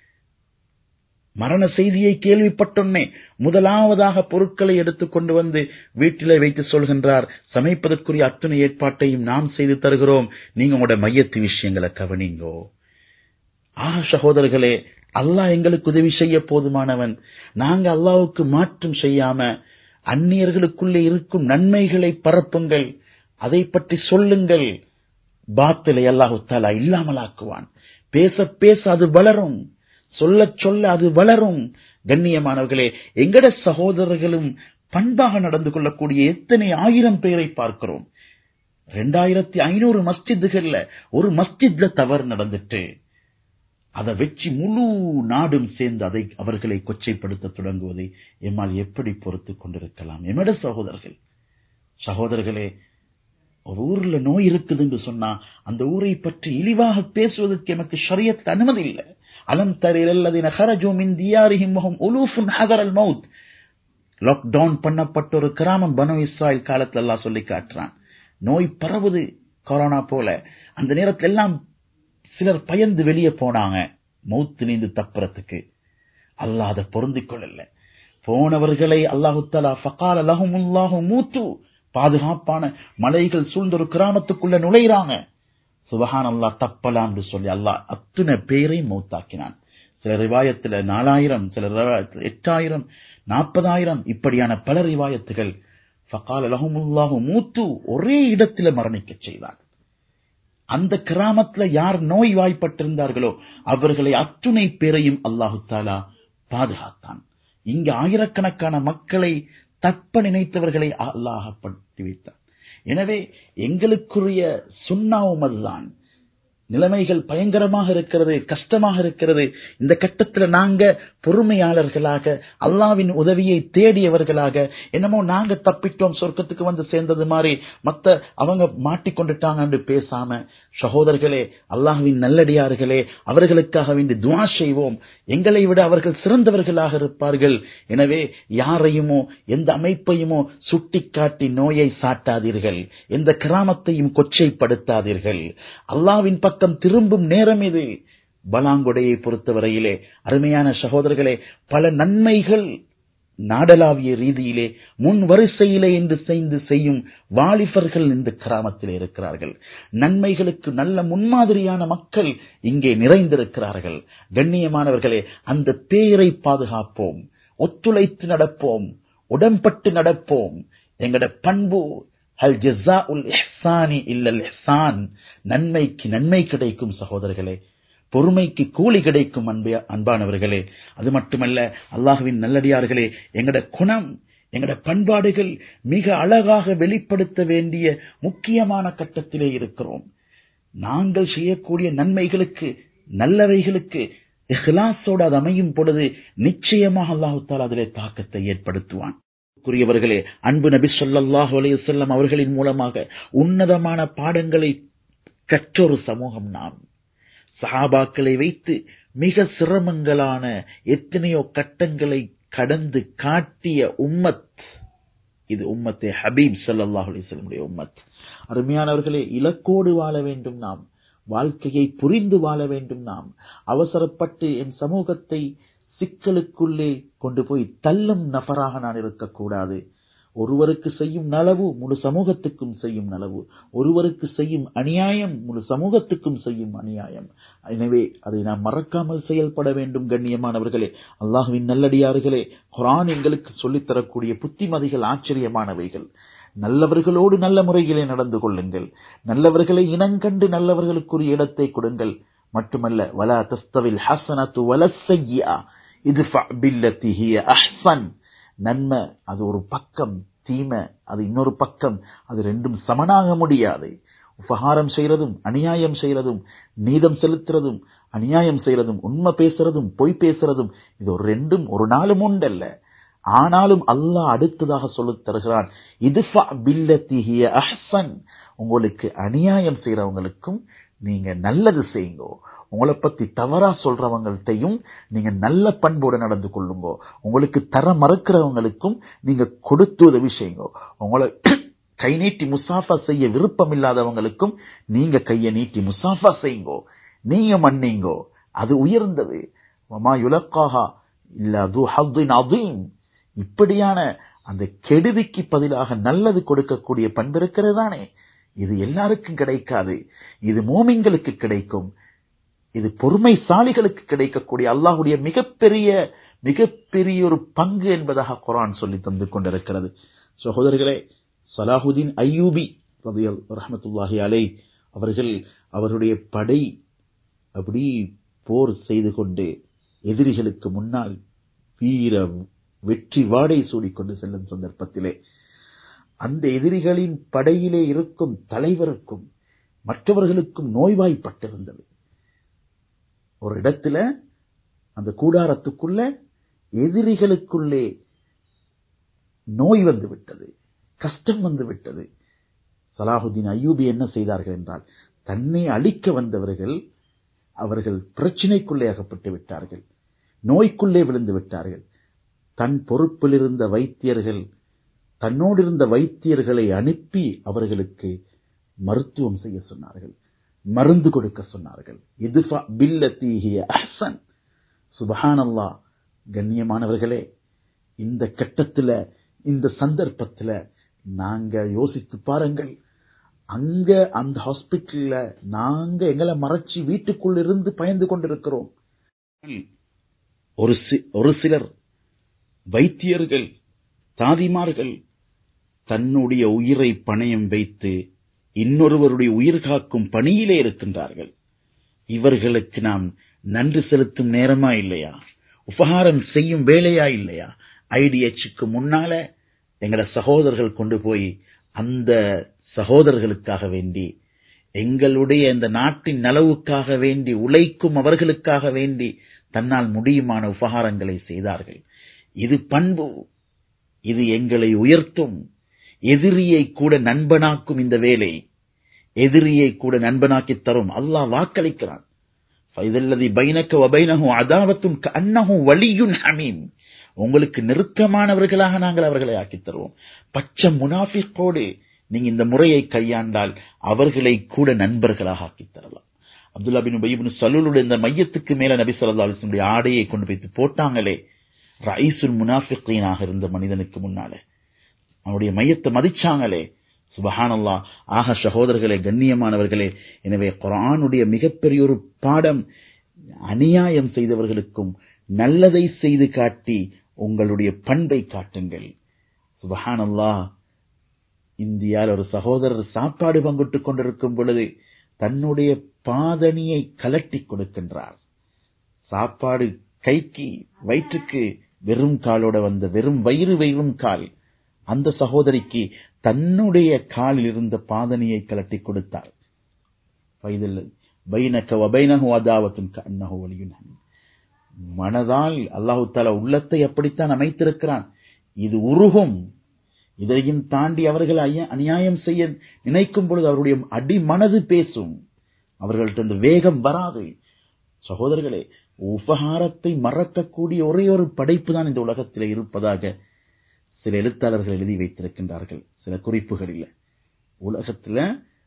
மரண செய்தியை கேள்விப்பட்டோன்னே முதலாவதாக பொருட்களை எடுத்துக் கொண்டு வந்து வீட்டிலே வைத்து சொல்கின்றார் சமைப்பதற்குரிய அத்தனை ஏற்பாட்டையும் நாம் செய்து தருகிறோம் நீங்க உங்களோட மையத்து விஷயங்களை கவனிங்கோ ஆக சகோதரர்களே அல்லாஹ் எங்களுக்கு உதவி செய்ய போதுமானவன் நாங்க அல்லாஹ்வுக்கு மாற்றம் செய்யாம அந்நியர்களுக்குள்ளே இருக்கும் நன்மைகளை பரப்புங்கள் அதை பற்றி சொல்லுங்கள் பாத்திலை அல்லாஹு தாலா இல்லாமலாக்குவான் பேச பேச அது வளரும் சொல்ல சொல்ல அது வளரும் கண்ணியமானவர்களே எங்கட சகோதரர்களும் பண்பாக நடந்து கொள்ளக்கூடிய எத்தனை ஆயிரம் பேரை பார்க்கிறோம் ரெண்டாயிரத்தி ஐநூறு மஸ்ஜிதுகள்ல ஒரு மஸ்ஜித்ல தவறு நடந்துட்டு அதை வச்சு முழு நாடும் சேர்ந்து அதை அவர்களை கொச்சைப்படுத்த தொடங்குவதை எம்மால் எப்படி பொறுத்து கொண்டிருக்கலாம் எமட சகோதரர்கள் சகோதரர்களே ஒரு ஊர்ல நோய் இருக்குது என்று சொன்னா அந்த ஊரை பற்றி இழிவாக பேசுவதற்கு எமக்கு ஷரியத் அனுமதி இல்லை அலம் தரையில் அல்லதின ஹரஜோ மின் தியாரிஹிம் முகம் உலூஃபுன் ஹதரல் மவுத் லாக்டவுன் பண்ணப்பட்ட ஒரு கிராமம் பனு இஸ்ராயல் காலத்துல எல்லாம் சொல்லி காட்டுறான் நோய் பரவுது கொரோனா போல அந்த நேரத்துல எல்லாம் சிலர் பயந்து வெளியே போனாங்க மௌத்து நீந்து தப்புறதுக்கு அல்லாஹ் அதை பொருந்திக் கொள்ளல போனவர்களை அல்லாஹு தலா ஃபகால லஹுமுல்லாஹு மூத்து பாதுகாப்பான மலைகள் சூழ்ந்த ஒரு கிராமத்துக்குள்ள நுழையிறாங்க சுபஹான் அல்லாஹ் தப்பலாம்னு சொல்லி அல்லாஹ் அத்தனை பேரை மௌத்தாக்கினான் சில ரிவாயத்துல நாலாயிரம் சில ரிவாயத்துல எட்டாயிரம் நாற்பதாயிரம் இப்படியான பல ரிவாயத்துகள் ஃபகால லஹுமுல்லாஹு மூத்து ஒரே இடத்துல மரணிக்க செய்தான் அந்த கிராமத்துல யார் நோய் வாய்ப்பட்டிருந்தார்களோ அவர்களை அத்துணை பேரையும் அல்லாஹு தாலா பாதுகாத்தான் இங்கு ஆயிரக்கணக்கான மக்களை தப்ப நினைத்தவர்களை அல்லாஹப்படுத்தி வைத்தார் எனவே எங்களுக்குரிய சுண்ணாவும் அதுதான் நிலைமைகள் பயங்கரமாக இருக்கிறது கஷ்டமாக இருக்கிறது இந்த கட்டத்தில் நாங்க பொறுமையாளர்களாக அல்லாவின் உதவியை தேடியவர்களாக என்னமோ நாங்க தப்பிட்டோம் சொர்க்கத்துக்கு வந்து சேர்ந்தது மாதிரி மத்த அவங்க மாட்டிக்கொண்டுட்டாங்க என்று பேசாம சகோதரர்களே அல்லாஹ்வின் நல்லடியார்களே அவர்களுக்காக வேண்டி துவா செய்வோம் எங்களை விட அவர்கள் சிறந்தவர்களாக இருப்பார்கள் எனவே யாரையுமோ எந்த அமைப்பையுமோ சுட்டிக்காட்டி நோயை சாட்டாதீர்கள் எந்த கிராமத்தையும் கொச்சைப்படுத்தாதீர்கள் அல்லாவின் பக்கம் திரும்பும் நேரம் இது பலாங்குடையை பொறுத்தவரையிலே அருமையான சகோதரர்களே பல நன்மைகள் நாடளாவிய ரீதியிலே முன் வரிசையிலே என்று செய்து செய்யும் வாலிபர்கள் இந்த கிராமத்தில் இருக்கிறார்கள் நன்மைகளுக்கு நல்ல முன்மாதிரியான மக்கள் இங்கே நிறைந்திருக்கிறார்கள் கண்ணியமானவர்களே அந்த பேரை பாதுகாப்போம் ஒத்துழைத்து நடப்போம் உடம்பட்டு நடப்போம் எங்கட பண்பு ஹல் ஜஸா உல் இஹ்சானி இல்லல் இஹ்சான் நன்மைக்கு நன்மை கிடைக்கும் சகோதரர்களே பொறுமைக்கு கூலி கிடைக்கும் அன்பே அன்பானவர்களே அது மட்டுமல்ல அல்லாஹுவின் நல்லடியார்களே எங்கட குணம் எங்கட பண்பாடுகள் மிக அழகாக வெளிப்படுத்த வேண்டிய முக்கியமான கட்டத்திலே இருக்கிறோம் நாங்கள் செய்யக்கூடிய நன்மைகளுக்கு நல்லவைகளுக்கு இஹ்லாஸோடு அது அமையும் பொழுது நிச்சயமாக அல்லாஹு தாலா அதிலே தாக்கத்தை ஏற்படுத்துவான் குறியவர்களே அன்பு நபி ஸல்லல்லாஹு அலைஹி வஸல்லம் அவர்களின் மூலமாக உன்னதமான பாடங்களை கற்றொரு சமூகம் நாம் சஹாபாக்களை வைத்து மிக சிரமங்களான எத்தனையோ கட்டங்களை கடந்து காட்டிய உம்மத் இது உம்மத்தே ஹபீப் ஸல்லல்லாஹு அலைஹி வஸல்லமுடைய உம்மத் அருமையானவர்களே இலக்கோடு வாழ வேண்டும் நாம் வாழ்க்கையை புரிந்து வாழ வேண்டும் நாம் அவசரப்பட்டு என் சமூகத்தை சிக்கலுக்குள்ளே கொண்டு போய் தள்ளும் நபராக நான் இருக்கக்கூடாது ஒருவருக்கு செய்யும் நலவு முழு சமூகத்துக்கும் செய்யும் நலவு ஒருவருக்கு செய்யும் அநியாயம் முழு சமூகத்துக்கும் செய்யும் அநியாயம் எனவே அதை நாம் மறக்காமல் செயல்பட வேண்டும் கண்ணியமானவர்களே அல்லாஹுவின் நல்லடியார்களே குரான் எங்களுக்கு சொல்லித் தரக்கூடிய புத்திமதிகள் ஆச்சரியமானவைகள் நல்லவர்களோடு நல்ல முறையிலே நடந்து கொள்ளுங்கள் நல்லவர்களை இனங்கண்டு நல்லவர்களுக்குரிய இடத்தை கொடுங்கள் மட்டுமல்ல வலா தஸ்தவில் ஹசனத்து வலசையா இது அஹ்சன் நன்மை அது ஒரு பக்கம் தீமை அது இன்னொரு பக்கம் அது ரெண்டும் சமனாக முடியாது உபகாரம் செய்யறதும் அநியாயம் செய்யறதும் நீதம் செலுத்துறதும் அநியாயம் செய்யறதும் உண்மை பேசுறதும் பொய் பேசுறதும் இது ஒரு ரெண்டும் ஒரு நாளும் உண்டல்ல ஆனாலும் அல்லாஹ் அடுத்ததாக சொல்லித் தருகிறான் இது அஹ்சன் உங்களுக்கு அநியாயம் செய்யறவங்களுக்கும் நீங்க நல்லது செய்யுங்க உங்களை பத்தி தவறா சொல்றவங்கள்ட்டையும் நீங்க நல்ல பண்போடு நடந்து கொள்ளுங்க உங்களுக்கு தர மறுக்கிறவங்களுக்கும் நீங்க கொடுத்து உதவி செய்யுங்க உங்களை கை நீட்டி முசாஃபா செய்ய விருப்பம் இல்லாதவங்களுக்கும் நீங்க கையை நீட்டி முசாஃபா செய்யுங்கோ நீங்க மன்னிங்கோ அது உயர்ந்தது வமா யுலக்காஹா இல்ல அது ஹத்தின் அதீம் இப்படியான அந்த கெடுதிக்கு பதிலாக நல்லது கொடுக்கக்கூடிய பண்பு இருக்கிறதானே இது எல்லாருக்கும் கிடைக்காது இது மோமிங்களுக்கு கிடைக்கும் இது பொறுமைசாலிகளுக்கு கிடைக்கக்கூடிய அல்லாஹுடைய மிகப்பெரிய மிகப்பெரிய ஒரு பங்கு என்பதாக குரான் சொல்லி தந்து கொண்டிருக்கிறது சகோதரர்களே சலாஹுதீன் ஐயூபி ரஹமத்துல்லாஹி அலை அவர்கள் அவருடைய படை அப்படி போர் செய்து கொண்டு எதிரிகளுக்கு முன்னால் வீர வெற்றி வாடை சூடிக்கொண்டு செல்லும் சந்தர்ப்பத்திலே அந்த எதிரிகளின் படையிலே இருக்கும் தலைவருக்கும் மற்றவர்களுக்கும் நோய்வாய்ப்பட்டிருந்தது ஒரு இடத்துல அந்த கூடாரத்துக்குள்ள எதிரிகளுக்குள்ளே நோய் வந்து விட்டது கஷ்டம் வந்து விட்டது சலாஹுதீன் அய்யூபி என்ன செய்தார்கள் என்றால் தன்னை அழிக்க வந்தவர்கள் அவர்கள் பிரச்சினைக்குள்ளே அகப்பட்டு விட்டார்கள் நோய்க்குள்ளே விழுந்து விட்டார்கள் தன் பொறுப்பில் இருந்த வைத்தியர்கள் தன்னோடு இருந்த வைத்தியர்களை அனுப்பி அவர்களுக்கு மருத்துவம் செய்ய சொன்னார்கள் மருந்து கொடுக்க சொன்னார்கள் இதுஃபா பில்லத்தீஹிய அஹ்சன் சுபஹானல்லா கண்ணியமானவர்களே இந்த கட்டத்துல இந்த சந்தர்ப்பத்துல நாங்க யோசித்து பாருங்கள் அங்க அந்த ஹாஸ்பிட்டல்ல நாங்க எங்களை மறைச்சு வீட்டுக்குள்ள இருந்து பயந்து கொண்டிருக்கிறோம் ஒரு ஒரு சிலர் வைத்தியர்கள் தாதிமார்கள் தன்னுடைய உயிரை பணயம் வைத்து இன்னொருவருடைய உயிர் காக்கும் பணியிலே இருக்கின்றார்கள் இவர்களுக்கு நாம் நன்றி செலுத்தும் நேரமா இல்லையா உபகாரம் செய்யும் வேலையா இல்லையா ஐடிஎச்சுக்கு முன்னால எங்கட சகோதரர்கள் கொண்டு போய் அந்த சகோதரர்களுக்காக வேண்டி எங்களுடைய இந்த நாட்டின் நலவுக்காக வேண்டி உழைக்கும் அவர்களுக்காக வேண்டி தன்னால் முடியுமான உபகாரங்களை செய்தார்கள் இது பண்பு இது எங்களை உயர்த்தும் எதிரியை கூட நண்பனாக்கும் இந்த வேலை எதிரியை கூட நண்பனாக்கி தரும் அல்லாஹ் வாக்களிக்கிறான் ஃபைதல்லதி பைனக்க வபைனஹு அதாவத்தும் அன்னஹு வலியுன் ஹமீம் உங்களுக்கு நெருக்கமானவர்களாக நாங்கள் அவர்களை ஆக்கித் தருவோம் பச்சை முனாஃபிக்கோடு நீங்க இந்த முறையை கையாண்டால் அவர்களை கூட நண்பர்களாக ஆக்கித் தரலாம் அப்துல்லா பின் பைபின் சலூலுடைய இந்த மையத்துக்கு மேல நபி சொல்லா அலிஸ்லமுடைய ஆடையை கொண்டு வைத்து போட்டாங்களே ரைசுல் முனாஃபிக்கீனாக இருந்த மனிதனுக்கு முன்னாலே அவனுடைய மையத்தை மதிச்சாங்களே சுபஹானல்லா ஆக சகோதரர்களே கண்ணியமானவர்களே எனவே குரானுடைய மிகப்பெரிய ஒரு பாடம் அநியாயம் செய்தவர்களுக்கும் நல்லதை செய்து காட்டி உங்களுடைய பண்பை காட்டுங்கள் சுபஹானல்லா இந்தியாவில் ஒரு சகோதரர் சாப்பாடு பங்கிட்டுக் கொண்டிருக்கும் பொழுது தன்னுடைய பாதணியை கலட்டி கொடுக்கின்றார் சாப்பாடு கைக்கு வயிற்றுக்கு வெறும் காலோட வந்த வெறும் வயிறு வெறும் கால் அந்த சகோதரிக்கு தன்னுடைய காலில் இருந்த பாதணியை கலட்டி கொடுத்தார் மனதால் அல்லாஹு தாலா உள்ளத்தை அப்படித்தான் அமைத்திருக்கிறான் இது உருகும் இதையும் தாண்டி அவர்கள் அநியாயம் செய்ய நினைக்கும் பொழுது அவருடைய அடி மனது பேசும் அவர்கள்ட்ட வேகம் வராது சகோதரர்களே உபகாரத்தை மறக்கக்கூடிய ஒரே ஒரு படைப்பு தான் இந்த உலகத்தில் இருப்பதாக சில எழுத்தாளர்கள் எழுதி வைத்திருக்கின்றார்கள் சில குறிப்புகள் இல்லை உலகத்துல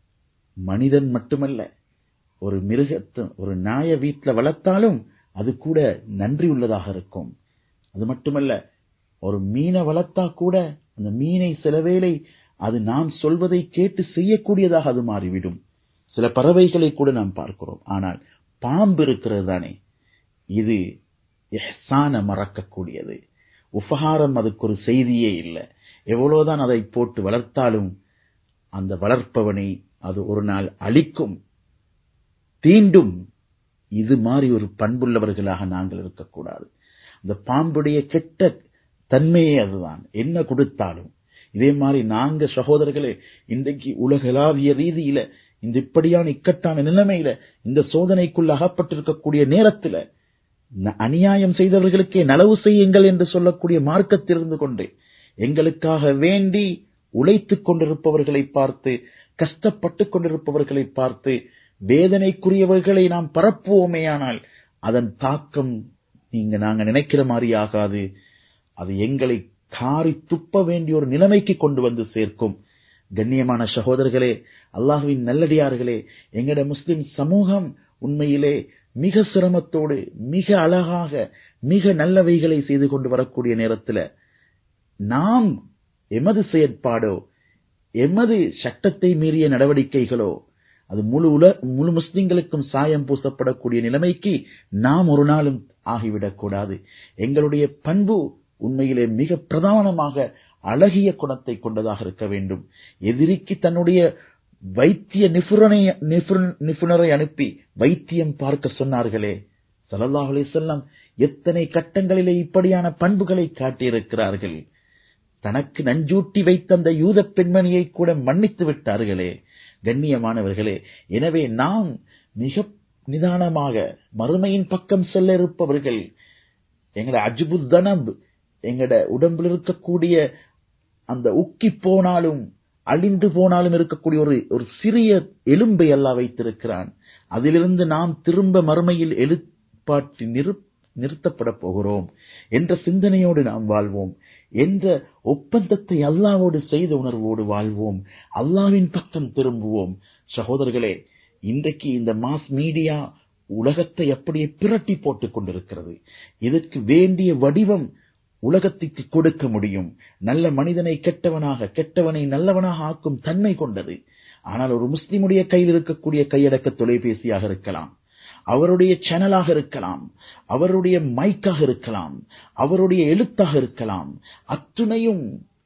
மனிதன் மட்டுமல்ல ஒரு மிருகத்தை ஒரு நாய வீட்டில் வளர்த்தாலும் அது கூட நன்றி உள்ளதாக இருக்கும் அது மட்டுமல்ல ஒரு மீனை வளர்த்தா கூட அந்த மீனை சில வேளை அது நாம் சொல்வதை கேட்டு செய்யக்கூடியதாக அது மாறிவிடும் சில பறவைகளை கூட நாம் பார்க்கிறோம் ஆனால் பாம்பு இருக்கிறது தானே இது எஹ்சான மறக்கக்கூடியது உபகாரம் அதுக்கு ஒரு செய்தியே இல்லை எவ்வளவுதான் அதை போட்டு வளர்த்தாலும் அந்த வளர்ப்பவனை அது ஒரு நாள் அழிக்கும் தீண்டும் இது மாதிரி ஒரு பண்புள்ளவர்களாக நாங்கள் இருக்கக்கூடாது அந்த பாம்புடைய கெட்ட தன்மையே அதுதான் என்ன கொடுத்தாலும் இதே மாதிரி நாங்க சகோதரர்களே இன்றைக்கு உலகளாவிய ரீதியில இந்த இப்படியான இக்கட்டான நிலைமையில இந்த சோதனைக்குள் அகப்பட்டிருக்கக்கூடிய நேரத்துல அநியாயம் செய்தவர்களுக்கே நலவு செய்யுங்கள் என்று சொல்லக்கூடிய மார்க்கத்திலிருந்து கொண்டு எங்களுக்காக வேண்டி உழைத்துக் கொண்டிருப்பவர்களை பார்த்து கஷ்டப்பட்டுக் கொண்டிருப்பவர்களை பார்த்து வேதனைக்குரியவர்களை நாம் பரப்புவோமேயானால் அதன் தாக்கம் நீங்க நாங்க நினைக்கிற மாதிரி ஆகாது அது எங்களை காரி துப்ப வேண்டிய ஒரு நிலைமைக்கு கொண்டு வந்து சேர்க்கும் கண்ணியமான சகோதரர்களே அல்லாஹுவின் நல்லடியார்களே எங்கட முஸ்லிம் சமூகம் உண்மையிலே மிக சிரமத்தோடு மிக அழகாக மிக நல்லவைகளை செய்து கொண்டு வரக்கூடிய நேரத்தில் நாம் எமது செயற்பாடோ எமது சட்டத்தை மீறிய நடவடிக்கைகளோ அது முழு உல முழு முஸ்லிம்களுக்கும் சாயம் பூசப்படக்கூடிய நிலைமைக்கு நாம் ஒரு நாளும் ஆகிவிடக்கூடாது எங்களுடைய பண்பு உண்மையிலே மிக பிரதானமாக அழகிய குணத்தை கொண்டதாக இருக்க வேண்டும் எதிரிக்கு தன்னுடைய வைத்திய நிபுணரை நிபுண- நிபுணரை அனுப்பி வைத்தியம் பார்க்க சொன்னார்களே ஸல்லல்லாஹு அலைஹி வஸல்லம் எத்தனை கட்டங்களிலே இப்படியான பண்புகளை காட்டியிருக்கிறார்கள் தனக்கு நஞ்சூட்டி வைத்த அந்த யூத பெண்மணியை கூட மன்னித்து விட்டார்களே கண்ணியமானவர்களே எனவே நாம் மிக நிதானமாக மறுமையின் பக்கம் செல்ல இருப்பவர்கள் எங்கட அஜ்பு தனப் எங்கட உடம்பில் இருக்கக்கூடிய அந்த உக்கி போனாலும் அழிந்து போனாலும் இருக்கக்கூடிய ஒரு ஒரு சிறிய எலும்பை அல்லாஹ் வைத்திருக்கிறான் அதிலிருந்து நாம் திரும்ப மறுமையில் எழுப்பாட்டி நிறு நிறுத்தப்பட போகிறோம் என்ற சிந்தனையோடு நாம் வாழ்வோம் என்ற ஒப்பந்தத்தை அல்லாவோடு செய்த உணர்வோடு வாழ்வோம் அல்லாவின் பக்கம் திரும்புவோம் சகோதரர்களே இன்றைக்கு இந்த மாஸ் மீடியா உலகத்தை அப்படியே பிரட்டி போட்டுக் கொண்டிருக்கிறது இதற்கு வேண்டிய வடிவம் உலகத்திற்கு கொடுக்க முடியும் நல்ல மனிதனை கெட்டவனாக கெட்டவனை நல்லவனாக ஆக்கும் தன்மை கொண்டது ஆனால் ஒரு முஸ்லிமுடைய கையில் இருக்கக்கூடிய கையடக்க தொலைபேசியாக இருக்கலாம் அவருடைய சேனலாக இருக்கலாம் அவருடைய மைக்காக இருக்கலாம் அவருடைய எழுத்தாக இருக்கலாம் அத்துணையும்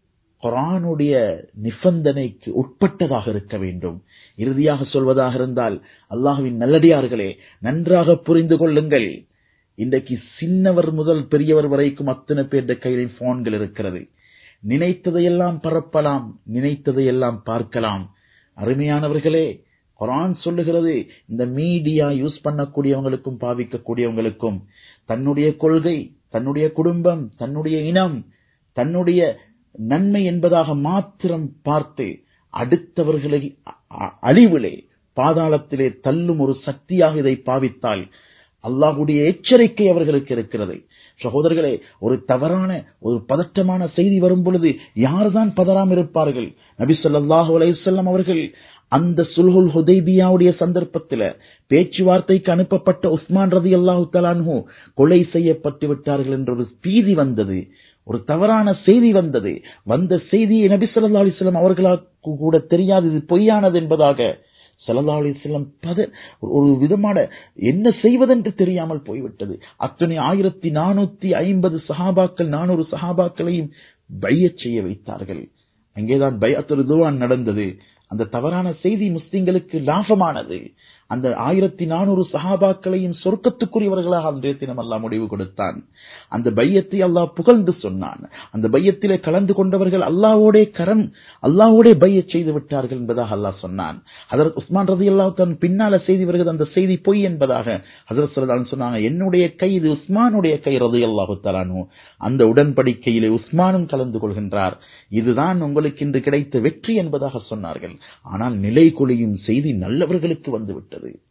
குரானுடைய நிபந்தனைக்கு உட்பட்டதாக இருக்க வேண்டும் இறுதியாக சொல்வதாக இருந்தால் அல்லாஹ்வின் நல்லடியார்களே நன்றாக புரிந்து கொள்ளுங்கள் இன்றைக்கு சின்னவர் முதல் பெரியவர் வரைக்கும் அத்தனை பேருடைய கையில் போன்கள் இருக்கிறது நினைத்ததையெல்லாம் பரப்பலாம் நினைத்ததையெல்லாம் பார்க்கலாம் அருமையானவர்களே குரான் சொல்லுகிறது இந்த மீடியா யூஸ் பண்ணக்கூடியவங்களுக்கும் பாவிக்கக்கூடியவங்களுக்கும் தன்னுடைய கொள்கை தன்னுடைய குடும்பம் தன்னுடைய இனம் தன்னுடைய நன்மை என்பதாக மாத்திரம் பார்த்து அடுத்தவர்களை அ- அ- அழிவிலே பாதாளத்திலே தள்ளும் ஒரு சக்தியாக இதை பாவித்தால் அல்லாஹ்வுடைய எச்சரிக்கை அவர்களுக்கு இருக்கிறது சகோதரர்களே ஒரு தவறான ஒரு பதற்றமான செய்தி வரும் பொழுது யார்தான் பதறாம இருப்பார்கள் நபி ஸல்லல்லாஹு அலைஹி வஸல்லம் அவர்கள் அந்த சுல்ஹுல் ஹுதைபியாவுடைய சந்தர்ப்பத்தில் பேச்சுவார்த்தைக்கு அனுப்பப்பட்ட உஸ்மான் ரதி அல்லாஹு தலான்ஹு கொலை செய்யப்பட்டு விட்டார்கள் என்ற ஒரு பீதி வந்தது ஒரு தவறான செய்தி வந்தது வந்த செய்தியை நபி ஸல்லல்லாஹு அலைஹி வஸல்லம் அவர்களுக்கு கூட தெரியாது இது பொய்யானது என்பதாக ஸல்லல்லாஹு அலைஹி வஸல்லம் பத ஒரு விதமான என்ன செய்வதென்று தெரியாமல் போய்விட்டது அத்தனை ஆயிரத்தி நானூத்தி ஐம்பது சஹாபாக்கள் நானூறு சஹாபாக்களையும் பையச் செய்ய வைத்தார்கள் அங்கேதான் பையத்து ரிதுவான் நடந்தது அந்த தவறான செய்தி முஸ்லிம்களுக்கு லாபமானது அந்த ஆயிரத்தி நானூறு சஹாபாக்களையும் சொர்க்கத்துக்குரியவர்களாக அன்றைய தினம் அல்லாஹ் முடிவு கொடுத்தான் அந்த பையத்தை அல்லாஹ் புகழ்ந்து சொன்னான் அந்த பையத்திலே கலந்து கொண்டவர்கள் அல்லாஹ்வோடே கரம் அல்லாஹ்வோடே பையச் செய்து விட்டார்கள் என்பதாக அல்லாஹ் சொன்னான் அதற்கு உஸ்மான் ரதி அல்லாஹ் தன் பின்னால செய்தி வருகிறது அந்த செய்தி பொய் என்பதாக ஹசரத் சொல்லதான் சொன்னாங்க என்னுடைய கை இது உஸ்மானுடைய கை ரதி அல்லாஹு தலானு அந்த உடன்படிக்கையிலே உஸ்மானும் கலந்து கொள்கின்றார் இதுதான் உங்களுக்கு இன்று கிடைத்த வெற்றி என்பதாக சொன்னார்கள் ஆனால் நிலை கொலியும் செய்தி நல்லவர்களுக்கு வந்துவிட்டது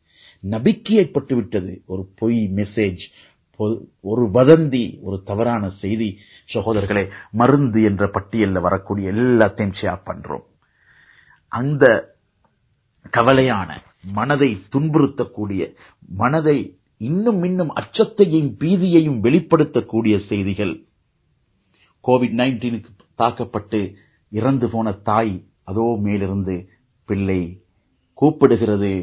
நபிக்கு ஏற்பட்டு விட்டது ஒரு பொய் மெசேஜ் பொ- ஒரு வதந்தி ஒரு தவறான செய்தி சகோதரர்களே மருந்து என்ற பட்டியல்ல வரக்கூடிய எல்லாத்தையும் ஷேர் பண்றோம் அந்த கவலையான மனதை துன்புறுத்தக்கூடிய மனதை இன்னும் இன்னும் அச்சத்தையும் பீதியையும் வெளிப்படுத்தக்கூடிய செய்திகள் கோவிட் நைன்டீனுக்கு தாக்கப்பட்டு இறந்து போன தாய் அதோ மேலிருந்து பிள்ளை கூப்பிடுகிறது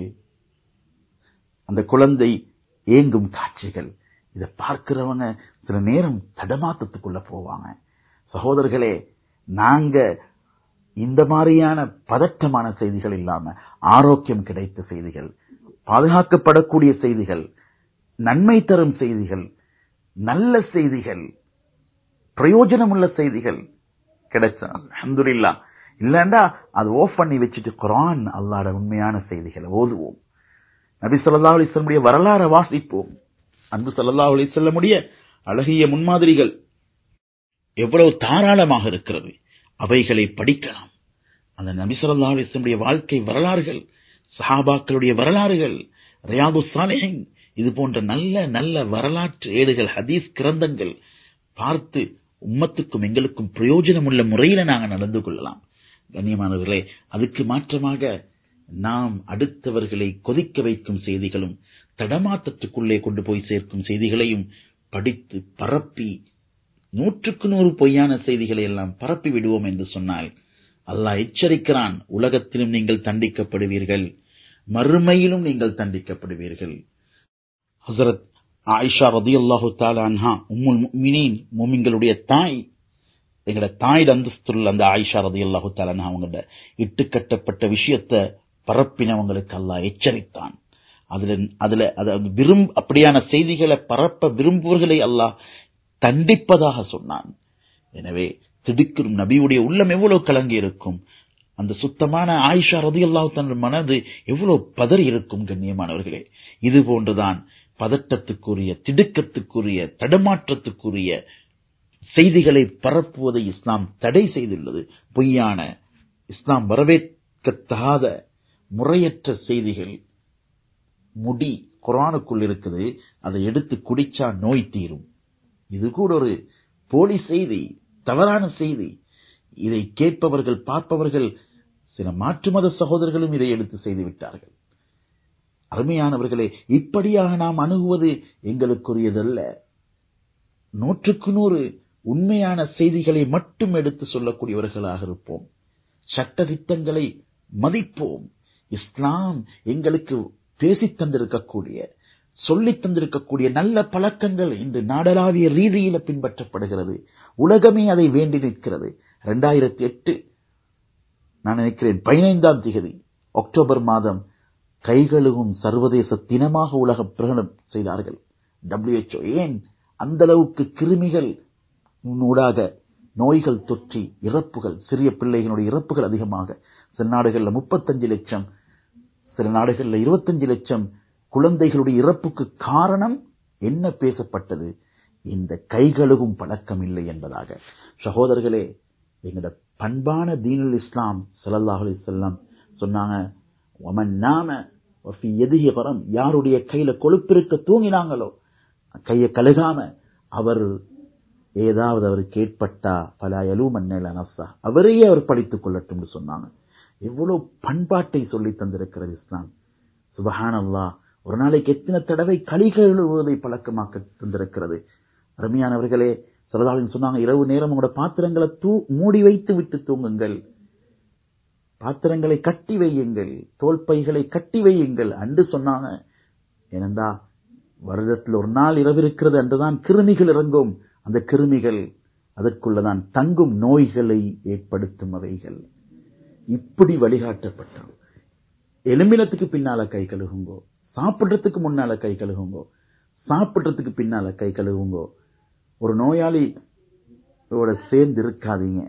அந்த குழந்தை ஏங்கும் காட்சிகள் இதை பார்க்கிறவங்க சில நேரம் தடமாத்தத்துக்குள்ள போவாங்க சகோதரர்களே நாங்க இந்த மாதிரியான பதட்டமான செய்திகள் இல்லாம ஆரோக்கியம் கிடைத்த செய்திகள் பாதுகாக்கப்படக்கூடிய செய்திகள் நன்மை தரும் செய்திகள் நல்ல செய்திகள் பிரயோஜனமுள்ள செய்திகள் கிடைச்சா அல்ஹம்துலில்லாஹ் இல்லண்டா அது ஓஃப் பண்ணி வச்சுட்டு குரான் அல்லாட உண்மையான செய்திகளை ஓதுவோம் நபி ஸல்லல்லாஹு அலைஹி வஸல்லம் வரலாறை வாசிப்போம் அன்பு ஸல்லல்லாஹு அலைஹி வஸல்லமுடைய அழகிய முன்மாதிரிகள் எவ்வளவு தாராளமாக இருக்கிறது அவைகளை படிக்கலாம் அந்த நபி ஸல்லல்லாஹு அலைஹி வஸல்லம் வாழ்க்கை வரலாறுகள் சஹாபாக்களுடைய வரலாறுகள் ரியாது சாலிஹின் இது போன்ற நல்ல நல்ல வரலாற்று ஏடுகள் ஹதீஸ் கிரந்தங்கள் பார்த்து உம்மத்துக்கும் எங்களுக்கும் பிரயோஜனம் உள்ள முறையில நாங்க நடந்து கொள்ளலாம் கண்ணியமானவர்களே அதுக்கு மாற்றமாக நாம் அடுத்தவர்களை கொதிக்க வைக்கும் செய்திகளும் தடமாத்தத்துக்குள்ளே கொண்டு போய் சேர்க்கும் செய்திகளையும் படித்து பரப்பி நூற்றுக்கு நூறு பொய்யான செய்திகளை எல்லாம் பரப்பி விடுவோம் என்று சொன்னால் அல்லாஹ் எச்சரிக்கிறான் உலகத்திலும் நீங்கள் தண்டிக்கப்படுவீர்கள் மறுமையிலும் நீங்கள் தண்டிக்கப்படுவீர்கள் ஹசரத் ஆயிஷா ரதியல்லாஹு தஆலா அன்ஹா உம்முல் முஃமினீன் மூமின்களுடைய தாய் எங்கட தாய் அந்தஸ்துள்ள அந்த ஆயிஷா ரதியல்லாஹு தஆலா அன்ஹா அவங்களோட இட்டு கட்டப்பட்ட விஷயத்தை பரப்பினவங்களுக்கு அல்லாஹ் எச்சரித்தான் அதுல அதுல அதாவது விரும் அப்படியான செய்திகளை பரப்ப விரும்புவர்களை அல்லாஹ் தண்டிப்பதாக சொன்னான் எனவே திடுக்கிடும் நபியுடைய உள்ளம் எவ்வளவு கலங்கி இருக்கும் அந்த சுத்தமான ஆயிஷா ரதி அல்லாஹ் மனது எவ்வளவு பதறி இருக்கும் கண்ணியமானவர்களே இது போன்றுதான் பதட்டத்துக்குரிய திடுக்கத்துக்குரிய தடுமாற்றத்துக்குரிய செய்திகளை பரப்புவதை இஸ்லாம் தடை செய்துள்ளது பொய்யான இஸ்லாம் வரவேற்கத்தகாத முறையற்ற செய்திகள் முடி குரானுக்குள் இருக்குது அதை எடுத்து குடிச்சா நோய் தீரும் இது கூட ஒரு போலி செய்தி தவறான செய்தி இதை கேட்பவர்கள் பார்ப்பவர்கள் சில மாற்று மத சகோதரர்களும் இதை எடுத்து செய்து விட்டார்கள் அருமையானவர்களே இப்படியாக நாம் அணுகுவது எங்களுக்குரியதல்ல நூற்றுக்கு நூறு உண்மையான செய்திகளை மட்டும் எடுத்து சொல்லக்கூடியவர்களாக இருப்போம் சட்ட திட்டங்களை மதிப்போம் இஸ்லாம் எங்களுக்கு பேசித் தந்திருக்கக்கூடிய சொல்லித் தந்திருக்கக்கூடிய நல்ல பழக்கங்கள் இன்று நாடளாவிய ரீதியில பின்பற்றப்படுகிறது உலகமே அதை வேண்டி நிற்கிறது இரண்டாயிரத்தி எட்டு நான் நினைக்கிறேன் பதினைந்தாம் திகதி அக்டோபர் மாதம் கைகழுவும் சர்வதேச தினமாக உலக பிரகடனம் செய்தார்கள் டபிள்யூஹெச்ஓ ஏன் அந்த அளவுக்கு கிருமிகள் ஊடாக நோய்கள் தொற்றி இறப்புகள் சிறிய பிள்ளைகளுடைய இறப்புகள் அதிகமாக சில நாடுகளில் முப்பத்தஞ்சு லட்சம் சில நாடுகளில் இருபத்தஞ்சு லட்சம் குழந்தைகளுடைய இறப்புக்கு காரணம் என்ன பேசப்பட்டது இந்த கைகழுகும் பழக்கம் இல்லை என்பதாக சகோதரர்களே எங்களோட பண்பான தீனுல் இஸ்லாம் ஸல்லல்லாஹு அலைஹி வஸல்லம் சொன்னாங்க ஒமன் நாம வஃபி யதிஹி கரம் யாருடைய கையில கொழுப்பிருக்க தூங்கினாங்களோ கையை கழுகாம அவர் ஏதாவது அவருக்கு ஏற்பட்டா பல எலூமன்னேல நஃப்ஸா அவரையே அவர் படித்துக் கொள்ளட்டும்னு சொன்னாங்க எவ்வளவு பண்பாட்டை சொல்லி தந்திருக்கிறது இஸ்லாம் சுபஹானல்லாஹ் ஒரு நாளைக்கு எத்தனை தடவை களிகள் எழுவதை பழக்கமாக்க தந்திருக்கிறது அருமையானவர்களே சொல்லதாளின் சொன்னாங்க இரவு நேரம் உங்களோட பாத்திரங்களை தூ மூடி வைத்து விட்டு தூங்குங்கள் பாத்திரங்களை கட்டி வையுங்கள் தோல் பைகளை கட்டி வையுங்கள் அன்று சொன்னாங்க ஏனென்றா வருடத்தில் ஒரு நாள் இரவு இருக்கிறது அன்றுதான் கிருமிகள் இறங்கும் அந்த கிருமிகள் அதற்குள்ளதான் தங்கும் நோய்களை ஏற்படுத்தும் அவைகள் இப்படி வழிகாட்டப்பட்டோம் எலும்பினத்துக்கு பின்னால கை கழுகுங்கோ சாப்பிடுறதுக்கு முன்னால கை கழுகுங்கோ சாப்பிடுறதுக்கு பின்னால கை கழுவுங்கோ ஒரு நோயாளி சேர்ந்து இருக்காதீங்க